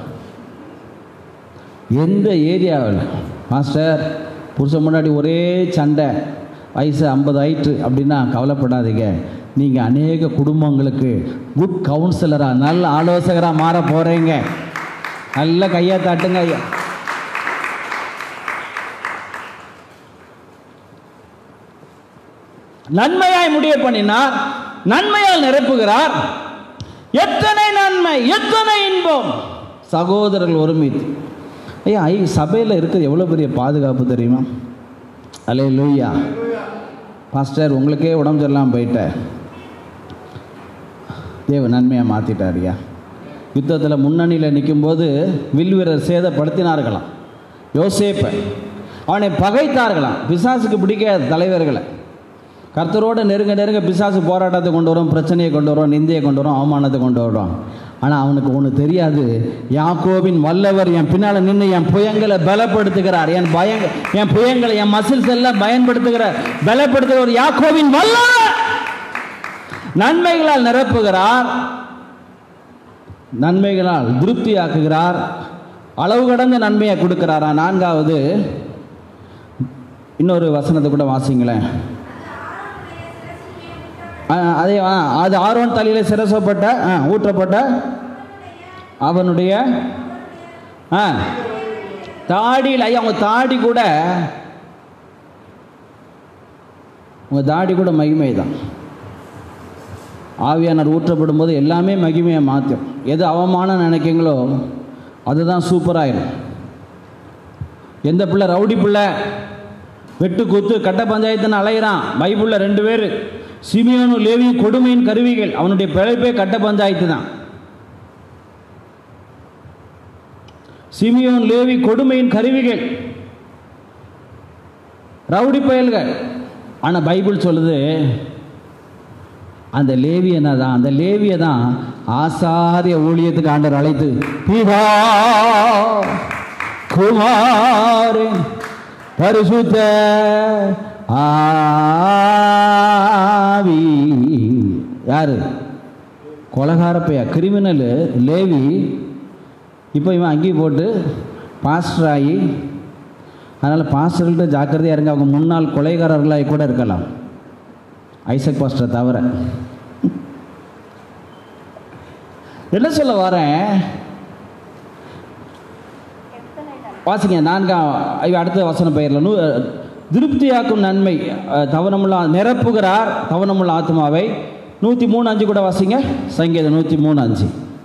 S1: எந்த ஏரியாவில் மாஸ்டர் புருஷன் முன்னாடி ஒரே சண்டை வயசு ஐம்பது ஆயிட்டு அப்படின்னா கவலைப்படாதீங்க நீங்கள் அநேக குடும்பங்களுக்கு குட் கவுன்சிலராக நல்ல ஆலோசகராக மாற போகிறீங்க நல்ல கையை தட்டுங்க ஐயா நன்மையாய் முடிய பண்ணினார் நன்மையால் நிரப்புகிறார் எத்தனை நன்மை எத்தனை இன்பம் சகோதரர்கள் ஒருமித்து ஐயா ஐ சபையில் இருக்கிறது எவ்வளோ பெரிய பாதுகாப்பு தெரியுமா அலே லூயா பாஸ்டர் உங்களுக்கே உடம்பு சரியில்லாமல் போயிட்டேன் தேவ நன்மையாக மாற்றிட்டார் ஐயா யுத்தத்தில் முன்னணியில் நிற்கும்போது வில் வீரர் சேதப்படுத்தினார்களாம் யோசேப்பை அவனை பகைத்தார்களாம் பிசாசுக்கு பிடிக்காத தலைவர்களை கர்த்தரோடு நெருங்க நெருங்க பிசாசு போராட்டத்தை கொண்டு வரும் பிரச்சனையை கொண்டு வரும் நிந்தையை கொண்டு வரும் அவமானத்தை கொண்டு வரும் ஆனால் அவனுக்கு ஒன்று தெரியாது யாக்கோவின் வல்லவர் என் பின்னால் நின்று என் புயங்களை பலப்படுத்துகிறார் என் பயங்க என் புயங்களை என் மசில்ஸ் எல்லாம் பயன்படுத்துகிறார் பலப்படுத்துகிற யாக்கோவின் வல்லவர் நன்மைகளால் நிரப்புகிறார் நன்மைகளால் திருப்தியாக்குகிறார் அளவு கடந்த நன்மையை கொடுக்கிறாரா நான்காவது இன்னொரு வசனத்தை கூட வாசிங்களேன் ஆ, அதே ஆ, அது ஆரோன் தலையில் சிரசப்பட்ட ஆ, ஊற்றப்பட்ட அவனுடைய ஆ தாடியில் ஐயா அவங்க தாடி கூட உங்கள் தாடி கூட மகிமை தான் ஆவியானர் ஊற்றப்படும் போது எல்லாமே மகிமையை மாற்றும் எது அவமானம் நினைக்கிங்களோ அதுதான் சூப்பராயிரும் எந்த பிள்ளை ரவுடி பிள்ளை வெட்டு குத்து கட்ட பஞ்சாயத்துன்னு அலையிறான் பைபிளில் ரெண்டு பேர் சிமியோனும் லேவியும் கொடுமையின் கருவிகள் அவனுடைய பிழைப்பே கட்ட பஞ்சாயத்து தான் சிமியோன் லேவி கொடுமையின் கருவிகள் ரவுடி பயல்கள் ஆனால் பைபிள் சொல்லுது அந்த லேவியனை தான் அந்த லேவியை தான் ஆசாரிய ஊழியத்துக்கு ஆண்டவர் அழைத்து பிதா குமாரன் பரிசுத்த ஆவி யாரு கொலகார பையா கிரிமினலு லேவி இப்போ இவன் அங்கேயும் போட்டு பாஸ்டர் ஆகி அதனால் பாஸ்டர்கள்ட்ட ஜாக்கிரதையாக இருங்க அவங்க முன்னாள் கொலைகாரர்களாக கூட இருக்கலாம் ஐசக் பாஸ்டரை தவிர என்ன சொல்ல வரேன்
S2: எத்தனை நன்மை.
S1: வாசிங்க நான்காம் ஐயோ, அடுத்த வசன பெயரில் நூ திருப்தியாக்கும் நன்மை அஹ், தவனமுள்ள நிரப்புகிறார் தவனமுள்ள ஆத்மாவை நூற்றி மூணு அஞ்சு கூட வாசிங்க சங்கீதம் நூற்றி மூணு அஞ்சு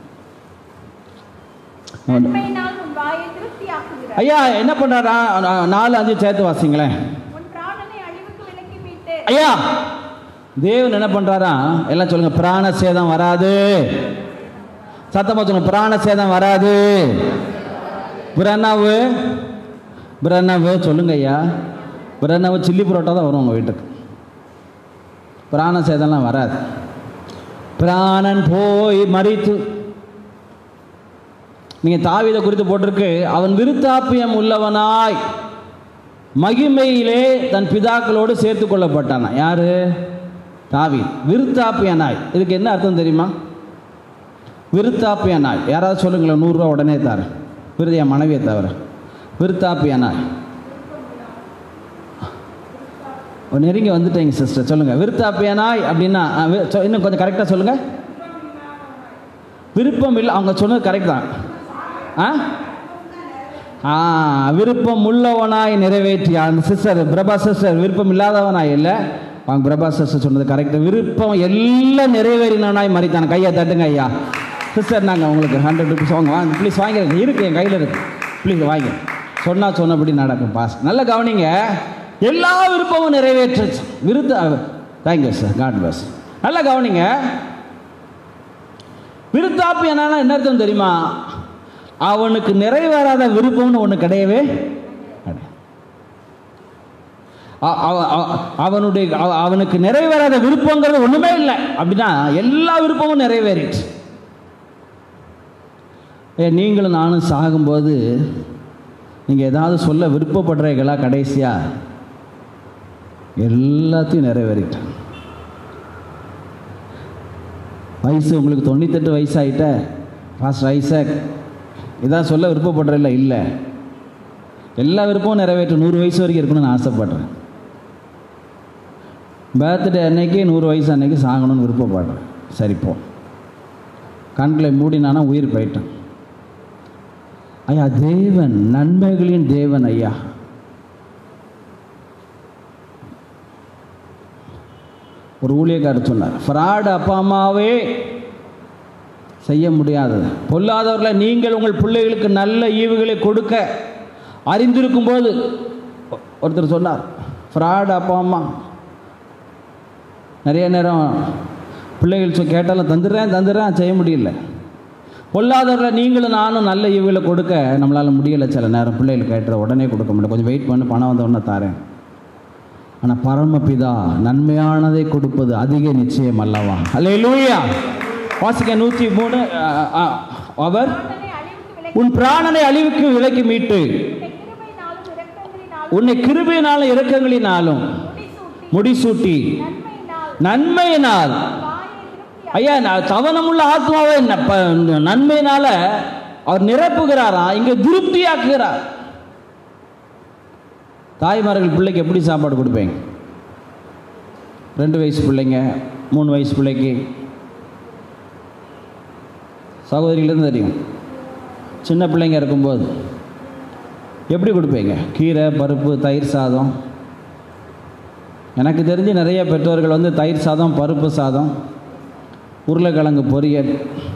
S2: நன்மையினால் உன் வாயை திருப்தியாக்குகிறார்
S1: ஐயா என்ன பண்ணுறாரா நாலு அஞ்சு சேர்த்து வாசிங்களேன்
S2: உன் பிராணனை அழிவுக்கு விலக்கி மீட்டு
S1: ஐயா தேவன் என்ன பண்ணுறாரா எல்லாம் சொல்லுங்க பிராண சேதம் வராது சத்தமா சொல்லுங்க பிராண சேதம் வராது பிரணவு பிரணவு சொல்லுங்க ஐயா பிரணவு சில்லி புரோட்டா தான் வரும் உங்கள் வீட்டுக்கு பிராண சேதம்லாம் வராது பிராணன் போய் மறித்து நீங்கள் தாவீதை குறித்து போட்டிருக்கு அவன் விருத்தாப்பியம் உள்ளவனாய் மகிமையிலே தன் பிதாக்களோடு சேர்த்து கொள்ளப்பட்டானா யாரு தாவி விருத்தாப்பியனாய் இதுக்கு என்ன அர்த்தம் தெரியுமா விருத்தாப்பியனாய் யாராவது சொல்லுங்களேன் நூறுரூவா உடனே தரேன் விருது என் மனைவியை தவிர விருத்தாப்பியனாய் ஓ, நெருங்கி வந்துட்டீங்க சிஸ்டர் சொல்லுங்கள் விருத்தாப்பியனாய் அப்படின்னா ஆ, வி- சொ- இன்னும் கொஞ்சம் கரெக்டாக சொல்லுங்கள் விருப்பம் இல்லை அவங்க சொன்னது கரெக்ட் தான் ஆ ஆ விருப்பம் உள்ளவனாய் நிறைவேற்றி அந்த சிஸ்டர் பிரபா சிஸ்டர் விருப்பம் இல்லாதவனாய் இல்லை அவங்க பிரபா சிஸ்டர் சொன்னது கரெக்ட் விருப்பம் எல்லாம் நிறைவேறினவனாய் மறித்தான் கையை தட்டுங்க ஐயா சிஸ்டர் நாங்கள் உங்களுக்கு ஹண்ட்ரட் ருபீஸ் வாங்க வாங்க ப்ளீஸ் வாங்கிடுங்க இருக்கு என் கையில் இருக்கு ப்ளீஸ் வாங்க சொன்னால் சொன்னபடி நடக்கும் பாஸ் நல்ல கவனிங்க எல்லா விருப்பமும் நிறைவேற்றுச்சு விருத்த தேங்க்யூ சார் காட் பஸ் நல்லா கவனிங்க விருத்தாப்பி என்னன்னா என்ன அர்த்தம் தெரியுமா அவனுக்கு நிறைவேறாத விருப்பம்னு ஒன்று கிடையவே கிடையாது. அ- அவ- அவ- அவனுடைய அவ- அவனுக்கு நிறைவேறாத விருப்பங்கிறது ஒன்றுமே இல்லை அப்படின்னா எல்லா விருப்பமும் நிறைவேறிட்டு ஏ நீங்களும் நானும் சாகும்போது நீங்கள் ஏதாவது சொல்ல விருப்பப்படுறீங்களா கடைசியாக எல்லாத்தையும் நிறைவேறிட்டேன் வயசு உங்களுக்கு தொண்ணூத்தெட்டு வயசாயிட்ட பாஸ்டர் ஐசக் இதான் சொல்ல விருப்பப்படுறதில்ல இல்லை எல்லா விருப்பமும் நிறைவேற்ற நூறு வயசு வரைக்கும் இருக்கணும்னு ஆசைப்படுறேன் பர்த்டே அன்னைக்கு நூறு வயசு அன்னைக்கு சாகணும்னு விருப்பப்படுறேன் சரி போ கண்களை மூடினானா உயிர் போயிட்டேன் ஐயா தேவன் நன்மைகளின் தேவன் ஐயா ஒரு ஊழியக்காரர் சொன்னார் ஃப்ராடு அப்பா அம்மாவே செய்ய முடியாதது பொல்லாதவர்களை நீங்கள் உங்கள் பிள்ளைகளுக்கு நல்ல ஈவுகளை கொடுக்க அறிந்திருக்கும் போது ஒருத்தர் சொன்னார் ஃப்ராடு அப்பா அம்மா நிறைய நேரம் பிள்ளைகள் சொ கேட்டாலும் தந்துடுறேன் தந்துடுறேன் செய்ய முடியல பொல்லாதவர்களை நீங்களும் நானும் நல்ல ஈவுகளை கொடுக்க நம்மளால் முடியலை சில நேரம் பிள்ளைகள் கேட்டுற உடனே கொடுக்க முடியல கொஞ்சம் வெயிட் பண்ணி பணம் வந்த உடனே தரேன் ஆனால் பரமபிதா நன்மையானதை கொடுப்பது அதிக நிச்சயம் அல்லவா அல்ல லூயா வாசிக்க நூற்றி மூணு அஹ், அஹ், அவர்
S2: பிராணனை அழிவுக்கு விலக்கி
S1: உன் பிராணனை அழிவுக்கு விலக்கி மீட்டு
S2: உன்னை கிருபையினாலும் இரக்கங்களினாலும்
S1: உன்னை கிருபையினாலும் இரக்கங்களினாலும்
S2: முடிசூட்டி
S1: முடிசூட்டி
S2: நன்மையினால்
S1: நன்மையினால்
S2: வாயை திருப்தி
S1: ஐயா நான் தவனமுள்ள ஆத்மாவை ந- ப- நன்மையினால அவர் நிரப்புகிறாரா இங்கே திருப்தியாக்குகிறார் தாய்மார்கள் பிள்ளைக்கு எப்படி சாப்பாடு கொடுப்பீங்க ரெண்டு வயசு பிள்ளைங்க மூணு வயசு பிள்ளைக்கு சகோதரியிலேருந்து தெரியும் சின்ன பிள்ளைங்க இருக்கும்போது எப்படி கொடுப்பீங்க கீரை பருப்பு தயிர் சாதம் எனக்கு தெரிஞ்சு நிறைய பெற்றோர்கள் வந்து தயிர் சாதம் பருப்பு சாதம் உருளைக்கிழங்கு பொரியல்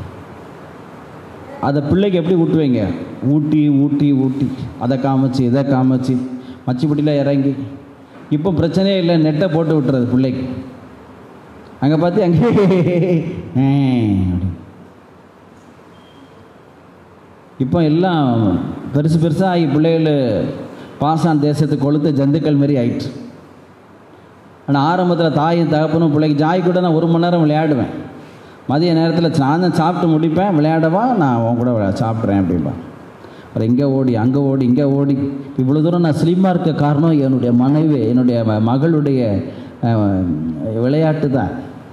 S1: அதை பிள்ளைக்கு எப்படி ஊட்டுவீங்க ஊட்டி ஊட்டி ஊட்டி அதை காமிச்சு இதை காமிச்சு மச்சிப்பட்டியில் இறங்கி இப்போ பிரச்சனையே இல்லை நெட்டை போட்டு விட்டுறது பிள்ளைக்கு அங்கே பார்த்து அங்கே அப்படி. இப்போ எல்லாம் பெருசு பெருசாக ஆகி பிள்ளைகள் பாசான் தேசத்துக்கு கொளுத்த ஜந்துக்கள் மாரி ஆயிடுச்சு ஆனால் ஆரம்பத்தில் தாயும் தகப்பனும் பிள்ளைக்கு ஜாய் கூட நான் ஒரு மணி நேரம் விளையாடுவேன் மதிய நேரத்தில் நான் தான் சாப்பிட்டு முடிப்பேன் விளையாடவா நான் உன் கூட விளையா- சாப்பிட்றேன் அப்படிம்பா அப்புறம் இங்கே ஓடி அங்கே ஓடி இங்கே ஓடி இவ்வளோ தூரம் நான் ஸ்லிம்மாக இருக்க காரணம் என்னுடைய மனைவி என்னுடைய ம- மகளுடைய அஹ், விளையாட்டு தான்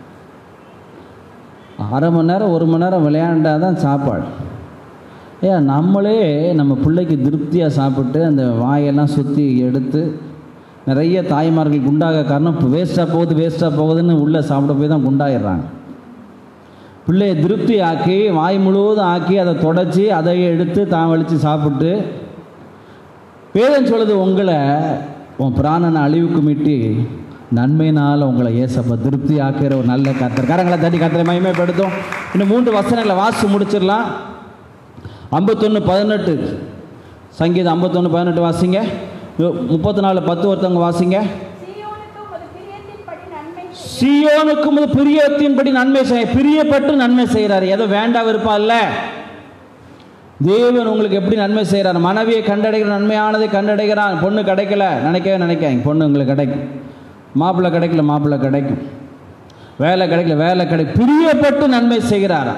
S1: அரை மணி நேரம் ஒரு மணி நேரம் விளையாண்டாதான் தான் சாப்பாடு ஏன் நம்மளே நம்ம பிள்ளைக்கு திருப்தியாக சாப்பிட்டு அந்த வாயெல்லாம் சுற்றி எடுத்து நிறைய தாய்மார்கள் குண்டாக காரணம் இப்போ வேஸ்ட்டாக போகுது வேஸ்ட்டாக போகுதுன்னு உள்ளே சாப்பிட போய் தான் குண்டாயிடுறாங்க பிள்ளையை திருப்தி ஆக்கி வாய் முழுவதும் ஆக்கி அதை தொடச்சி அதை எடுத்து தான் வலித்து சாப்பிட்டு வேதம் சொல்லுது உங்களை உன் பிராணனை அழிவுக்கு மீட்டி நன்மையினால் உங்களை ஏசப்ப திருப்தி ஆக்கிற ஒரு நல்ல கத்தர் கரங்களை தட்டி கத்தரை மகிமைப்படுத்தும் இன்னும் மூன்று வசனங்களை வாசித்து முடிச்சிடலாம் ஐம்பத்தொன்று பதினெட்டு சங்கீதம் ஐம்பத்தொன்று பதினெட்டு வாசிங்க முப்பத்தி நாலு பத்து ஒருத்தவங்க வாசிங்க
S2: சீயோனுக்கு உமது பிரியத்தின்படி நன்மை செய்.
S1: சியோனுக்கு உமது பிரியத்தின்படி நன்மை செய்ய பிரியப்பட்டு நன்மை செய்கிறார் ஏதோ வேண்டா விருப்பம் அல்ல தேவன் உங்களுக்கு எப்படி நன்மை செய்கிறார் மனைவியை கண்டடைகிற நன்மையானதை கண்டடைகிறான் பொண்ணு கிடைக்கல நினைக்கவே நினைக்காங்க பொண்ணு உங்களுக்கு கிடைக்கும் மாப்பிள்ளை கிடைக்கல மாப்பிள்ளை கிடைக்கும் வேலை கிடைக்கல வேலை கிடைக்கும் பிரியப்பட்டு நன்மை செய்கிறாராம்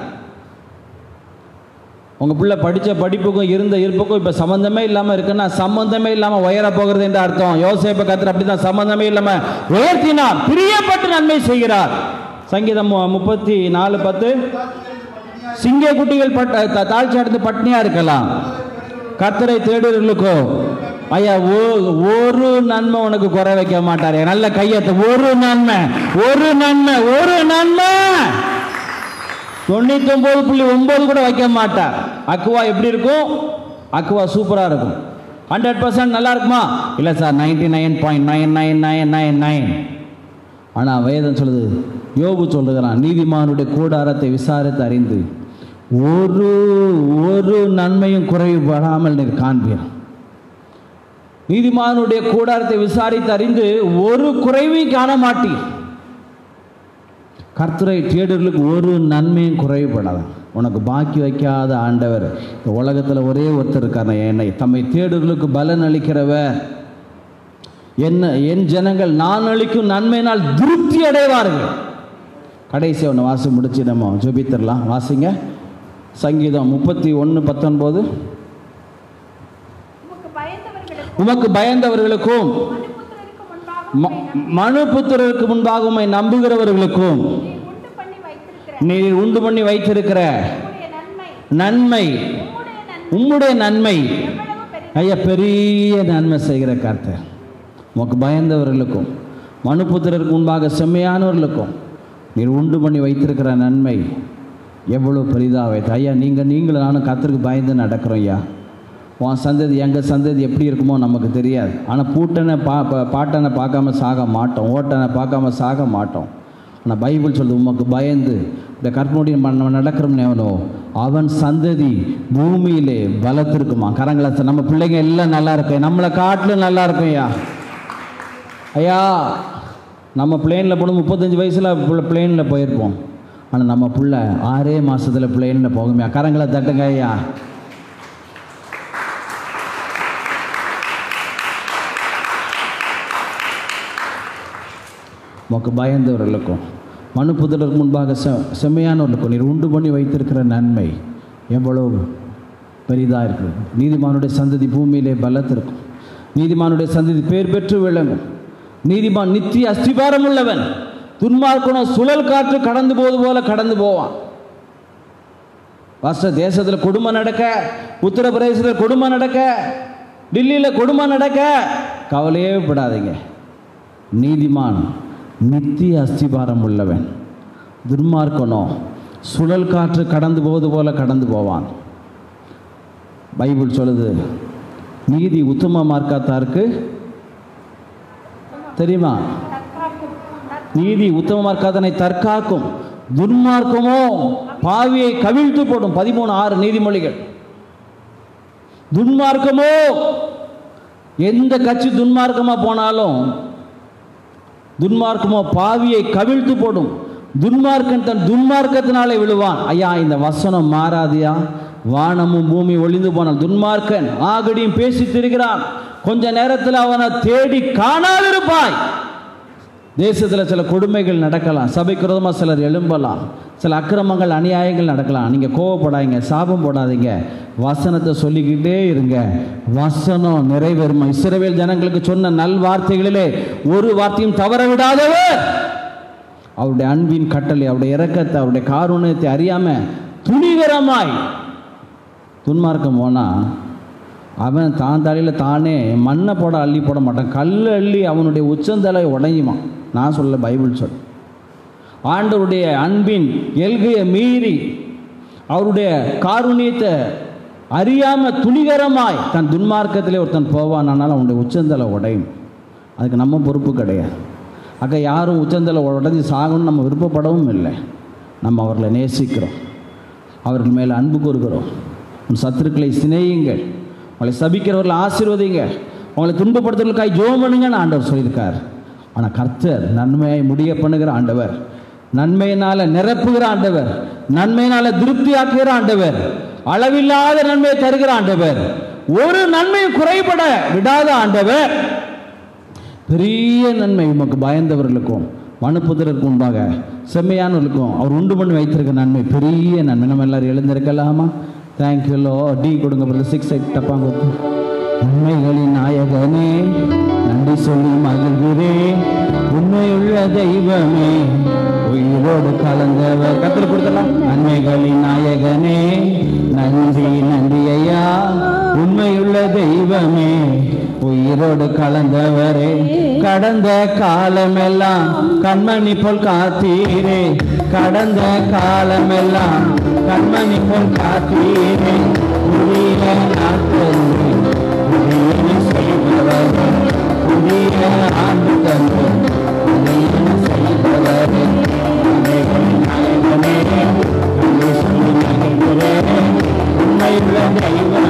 S1: உங்கள் பிள்ளை படித்த படிப்புக்கும் இருந்த இருப்புக்கும் இப்போ சம்மந்தமே இல்லாமல் இருக்குன்னா சம்மந்தமே இல்லாமல் உயர போகிறது என்று அர்த்தம் யோசேப்ப கத்திர அப்படி தான் சம்மந்தமே இல்லாமல் உயர்த்தினார் பிரியப்பட்டு நன்மை செய்கிறார் சங்கீதம் மு- முப்பத்தி நாலு பத்து சிங்க குட்டிகள் பட் த- தாழ்ச்சி அடைந்து பட்னியாக இருக்கலாம் கர்த்தரை தேடுறவர்களுக்கோ ஐயா ஓ- ஒரு நன்மை உனக்கு குறை வைக்க மாட்டார் நல்ல கையத்தை ஒரு நன்மை ஒரு நன்மை ஒரு நன்மை தொண்ணூத்தொம்பது புள்ளி ஒம்பது கூட வைக்க மாட்டார் அக்குவா எப்படி இருக்கும் அக்குவா சூப்பராக இருக்கும் ஹண்ட்ரட் பர்சன்ட் நல்லா இருக்குமா இல்லை sir ninety nine point nine nine nine nine nine ஆனால் வேதம் சொல்லுது யோபு சொல்லுகிறான் நீதிமானுடைய கூடாரத்தை விசாரித்து அறிந்து ஒரு ஒரு நன்மையும் குறைவுபடாமல் நீர் காண்பீர் நீதிமானுடைய கூடாரத்தை விசாரித்து அறிந்து ஒரு குறைவையும் காண மாட்டீர் கர்த்தரை தேடுறதுக்கு ஒரு நன்மையும் குறைவுபடாது உனக்கு பாக்கி வைக்காத ஆண்டவர் இந்த உலகத்தில் ஒரே ஒருத்தர் இருக்கார் என்னை தம்மை தேடுறதுக்கு பலன் அளிக்கிறவர் என்ன என் ஜனங்கள் நான் அளிக்கும் நன்மையினால் திருப்தி அடைவார்கள் கடைசி ஒன்று வாசி முடிச்சு நம்ம ஜெபித்திரலாம் வாசிங்க சங்கீதம் முப்பத்தி ஒன்று பத்தொன்பது
S2: உமக்கு பயந்தவர்களுக்கு
S1: உமக்கு பயந்தவர்களுக்கும்
S2: மனுபுத்திரருக்கு முன்பாக
S1: ம- மனு புத்திரருக்கு முன்பாக உம்மை நம்புகிறவர்களுக்கும்
S2: நீர் உண்டு பண்ணி வைத்திருக்கிற
S1: நீர் உண்டு பண்ணி வைத்திருக்கிற
S2: உம்முடைய நன்மை
S1: நன்மை
S2: உம்முடைய நன்மை
S1: உம்முடைய நன்மை
S2: எவ்வளவு பெரிய
S1: ஐயா பெரிய நன்மை செய்கிற கர்த்தர் உமக்கு பயந்தவர்களுக்கும் மனுபுத்திரருக்கு முன்பாக செம்மையானவர்களுக்கும் நீர் உண்டு பண்ணி வைத்திருக்கிற நன்மை எவ்வளோ பெரிதாக வைத்து ஐயா நீங்கள் நீங்களும் நானும் கர்த்தருக்கு பயந்து நடக்கிறோம் ஐயா உன் சந்ததி எங்கள் சந்ததி எப்படி இருக்குமோ நமக்கு தெரியாது ஆனால் பூட்டனை பா பா- பாட்டனை பார்க்காம சாக மாட்டோம் ஓட்டனை பார்க்காம சாக மாட்டோம் ஆனால் பைபிள் சொல்லுது உமக்கு பயந்து இந்த கற்பனுடைய நம்ம நடக்கிறோம்னு எவனோ அவன் சந்ததி பூமியிலே பலத்திருக்குமா கரங்களை தட்டி, நம்ம பிள்ளைங்க எல்லாம் நல்லா இருக்கும் நம்மளை காட்டிலும் நல்லா இருக்கும் ஐயா ஐயா நம்ம பிளேனில் போகணும் முப்பத்தஞ்சு வயசில் பிளேனில் போயிருப்போம் ஆனால் நம்ம புள்ள ஆறே மாதத்தில் பிளேனில் போகுமே கரங்களை தட்டுங்க ஐயா உமக்கு பயந்தவர்களுக்கும் மனு புதருக்கு முன்பாக செ செம்மையானவர்களுக்கும் நீர் உண்டு பண்ணி வைத்திருக்கிற நன்மை எவ்வளவு பெரிதாக இருக்குது நீதிமானுடைய சந்ததி பூமியிலே பலத்திருக்கும் நீதிமானுடைய சந்ததி பேர் பெற்று விளங்கும் நீதிமான் நித்திய அஸ்திபாரம் உள்ளவன் துன்மார்க்கனோ சுழல் காற்று கடந்து போவது போல கடந்து போவான் ராஷ்டிர தேசத்தில் கொடுமை நடக்க உத்தரப்பிரதேசத்தில் கொடுமை நடக்க டெல்லியில் கொடுமை நடக்க கவலையே படாதீங்க நீதிமான் நித்திய அஸ்திபாரம் உள்ளவன் துன்மார்க்கனோ சுழல் காற்று கடந்து போவது போல கடந்து போவான் பைபிள் சொல்லுது நீதி உத்தம மார்க்காத்தாருக்கு தெரியுமா
S2: தற்காக்கும்
S1: நீதி உத்தம மார்க்காதனை தற்காக்கும் துன்மார்க்கமோ பாவியை கவிழ்த்து போடும் பதிமூணு ஆறு நீதிமொழிகள் துன்மார்க்கமோ எந்த கட்சி துன்மார்க்கமா போனாலும் துன்மார்க்கமோ பாவியை கவிழ்த்து போடும் துன்மார்க்கன் தன் துன்மார்க்கத்தினாலே விழுவான் ஐயா இந்த வசனம் மாறாதியா வானமும் பூமி ஒளிந்து போனால் துன்மார்க்கன் ஆகடியும் பேசி திரிகிறான் கொஞ்ச நேரத்தில் அவனை தேடி காணாதிருப்பாய் தேசத்தில் சில கொடுமைகள் நடக்கலாம் சபைக்கு விரோதமாக சிலர் எழும்பலாம் சில அக்கிரமங்கள் அநியாயங்கள் நடக்கலாம் நீங்கள் கோவப்படாதீங்க சாபம் போடாதீங்க வசனத்தை சொல்லிக்கிட்டே இருங்க வசனம் நிறைவேறுமா இஸ்ரவேல் ஜனங்களுக்கு சொன்ன நல் வார்த்தைகளிலே ஒரு வார்த்தையும் தவற விடாதவர் அவருடைய அன்பின் கட்டளை அவருடைய இரக்கத்தை அவருடைய காருண்யத்தை அறியாம துணிகரமாய் துன்மார்க்கம் போனால் அவன் தான் தலையில் தானே மண்ணை போட அள்ளி போட மாட்டான் கல் அள்ளி அவனுடைய உச்சந்தலை உடையுமா நான் சொல்ல பைபிள் சொல் ஆண்டவருடைய அன்பின் எல்கையை மீறி அவருடைய காருண்யத்தை அறியாம துணிகரமாய் தன் துன்மார்க்கத்திலே ஒருத்தன் போவானானால் அவனுடைய உச்சந்தலை உடையும் அதுக்கு நம்ம பொறுப்பு கிடையாது அக்க யாரும் உச்சந்தலை உடஞ்சி சாகணும்னு நம்ம விருப்பப்படவும் இல்லை நம்ம அவர்களை நேசிக்கிறோம் அவர்கள் மேலே அன்பு கூறுகிறோம் உன் சத்துருக்களை சிநேயுங்கள் உங்களை சபிக்கிறவர்களை ஆசீர்வதிங்க உங்களை துன்பப்படுத்துவதற்காக ஜோம் பண்ணுங்கன்னு ஆண்டவர் சொல்லியிருக்கார் ஆனால் கர்த்தர் நன்மையை முடிய பண்ணுகிற ஆண்டவர் நன்மையினால நிரப்புகிற ஆண்டவர் நன்மையினால திருப்தியாக்குகிற ஆண்டவர் அளவில்லாத நன்மையை தருகிற ஆண்டவர் ஒரு நன்மையும் குறைபட விடாத ஆண்டவர் பெரிய நன்மை உமக்கு பயந்தவர்களுக்கும் மனுப்புதருக்கு முன்பாக செம்மையானவர்களுக்கும் அவர் உண்டு பண்ணி வைத்திருக்க நன்மை பெரிய நன்மை நம்ம எல்லாரும் எழுந்திருக்கலாமா தேங்க்யூ லோ டி கொடுங்க பிரதர் சிக்ஸ் எயிட் டப்பாங்க நன்மைகளின் நாயகனே நன்றி சொல்லி மகிழ்கிறேன் உண்மையுள்ள தெய்வமே உயிரோடு கலந்தவர் கத்தில் கொடுத்தலாம் நன்மைகளின் நாயகனே நன்றி நன்றி ஐயா உண்மையுள்ள தெய்வமே உயிரோடு கலந்தவரே கடந்த காலமெல்லாம் கண்மணி போல் காத்தீரே கடந்த காலமெல்லாம் கண்மணி போல் காத்தீரே புதிய நாட்கள் புதிய செய்பவரே புதிய ஆண்டு தந்து புதிய செய்பவரே நாயகனே நன்றி சொல்லி மகிழ்கிறேன் உண்மையுள்ள தெய்வமே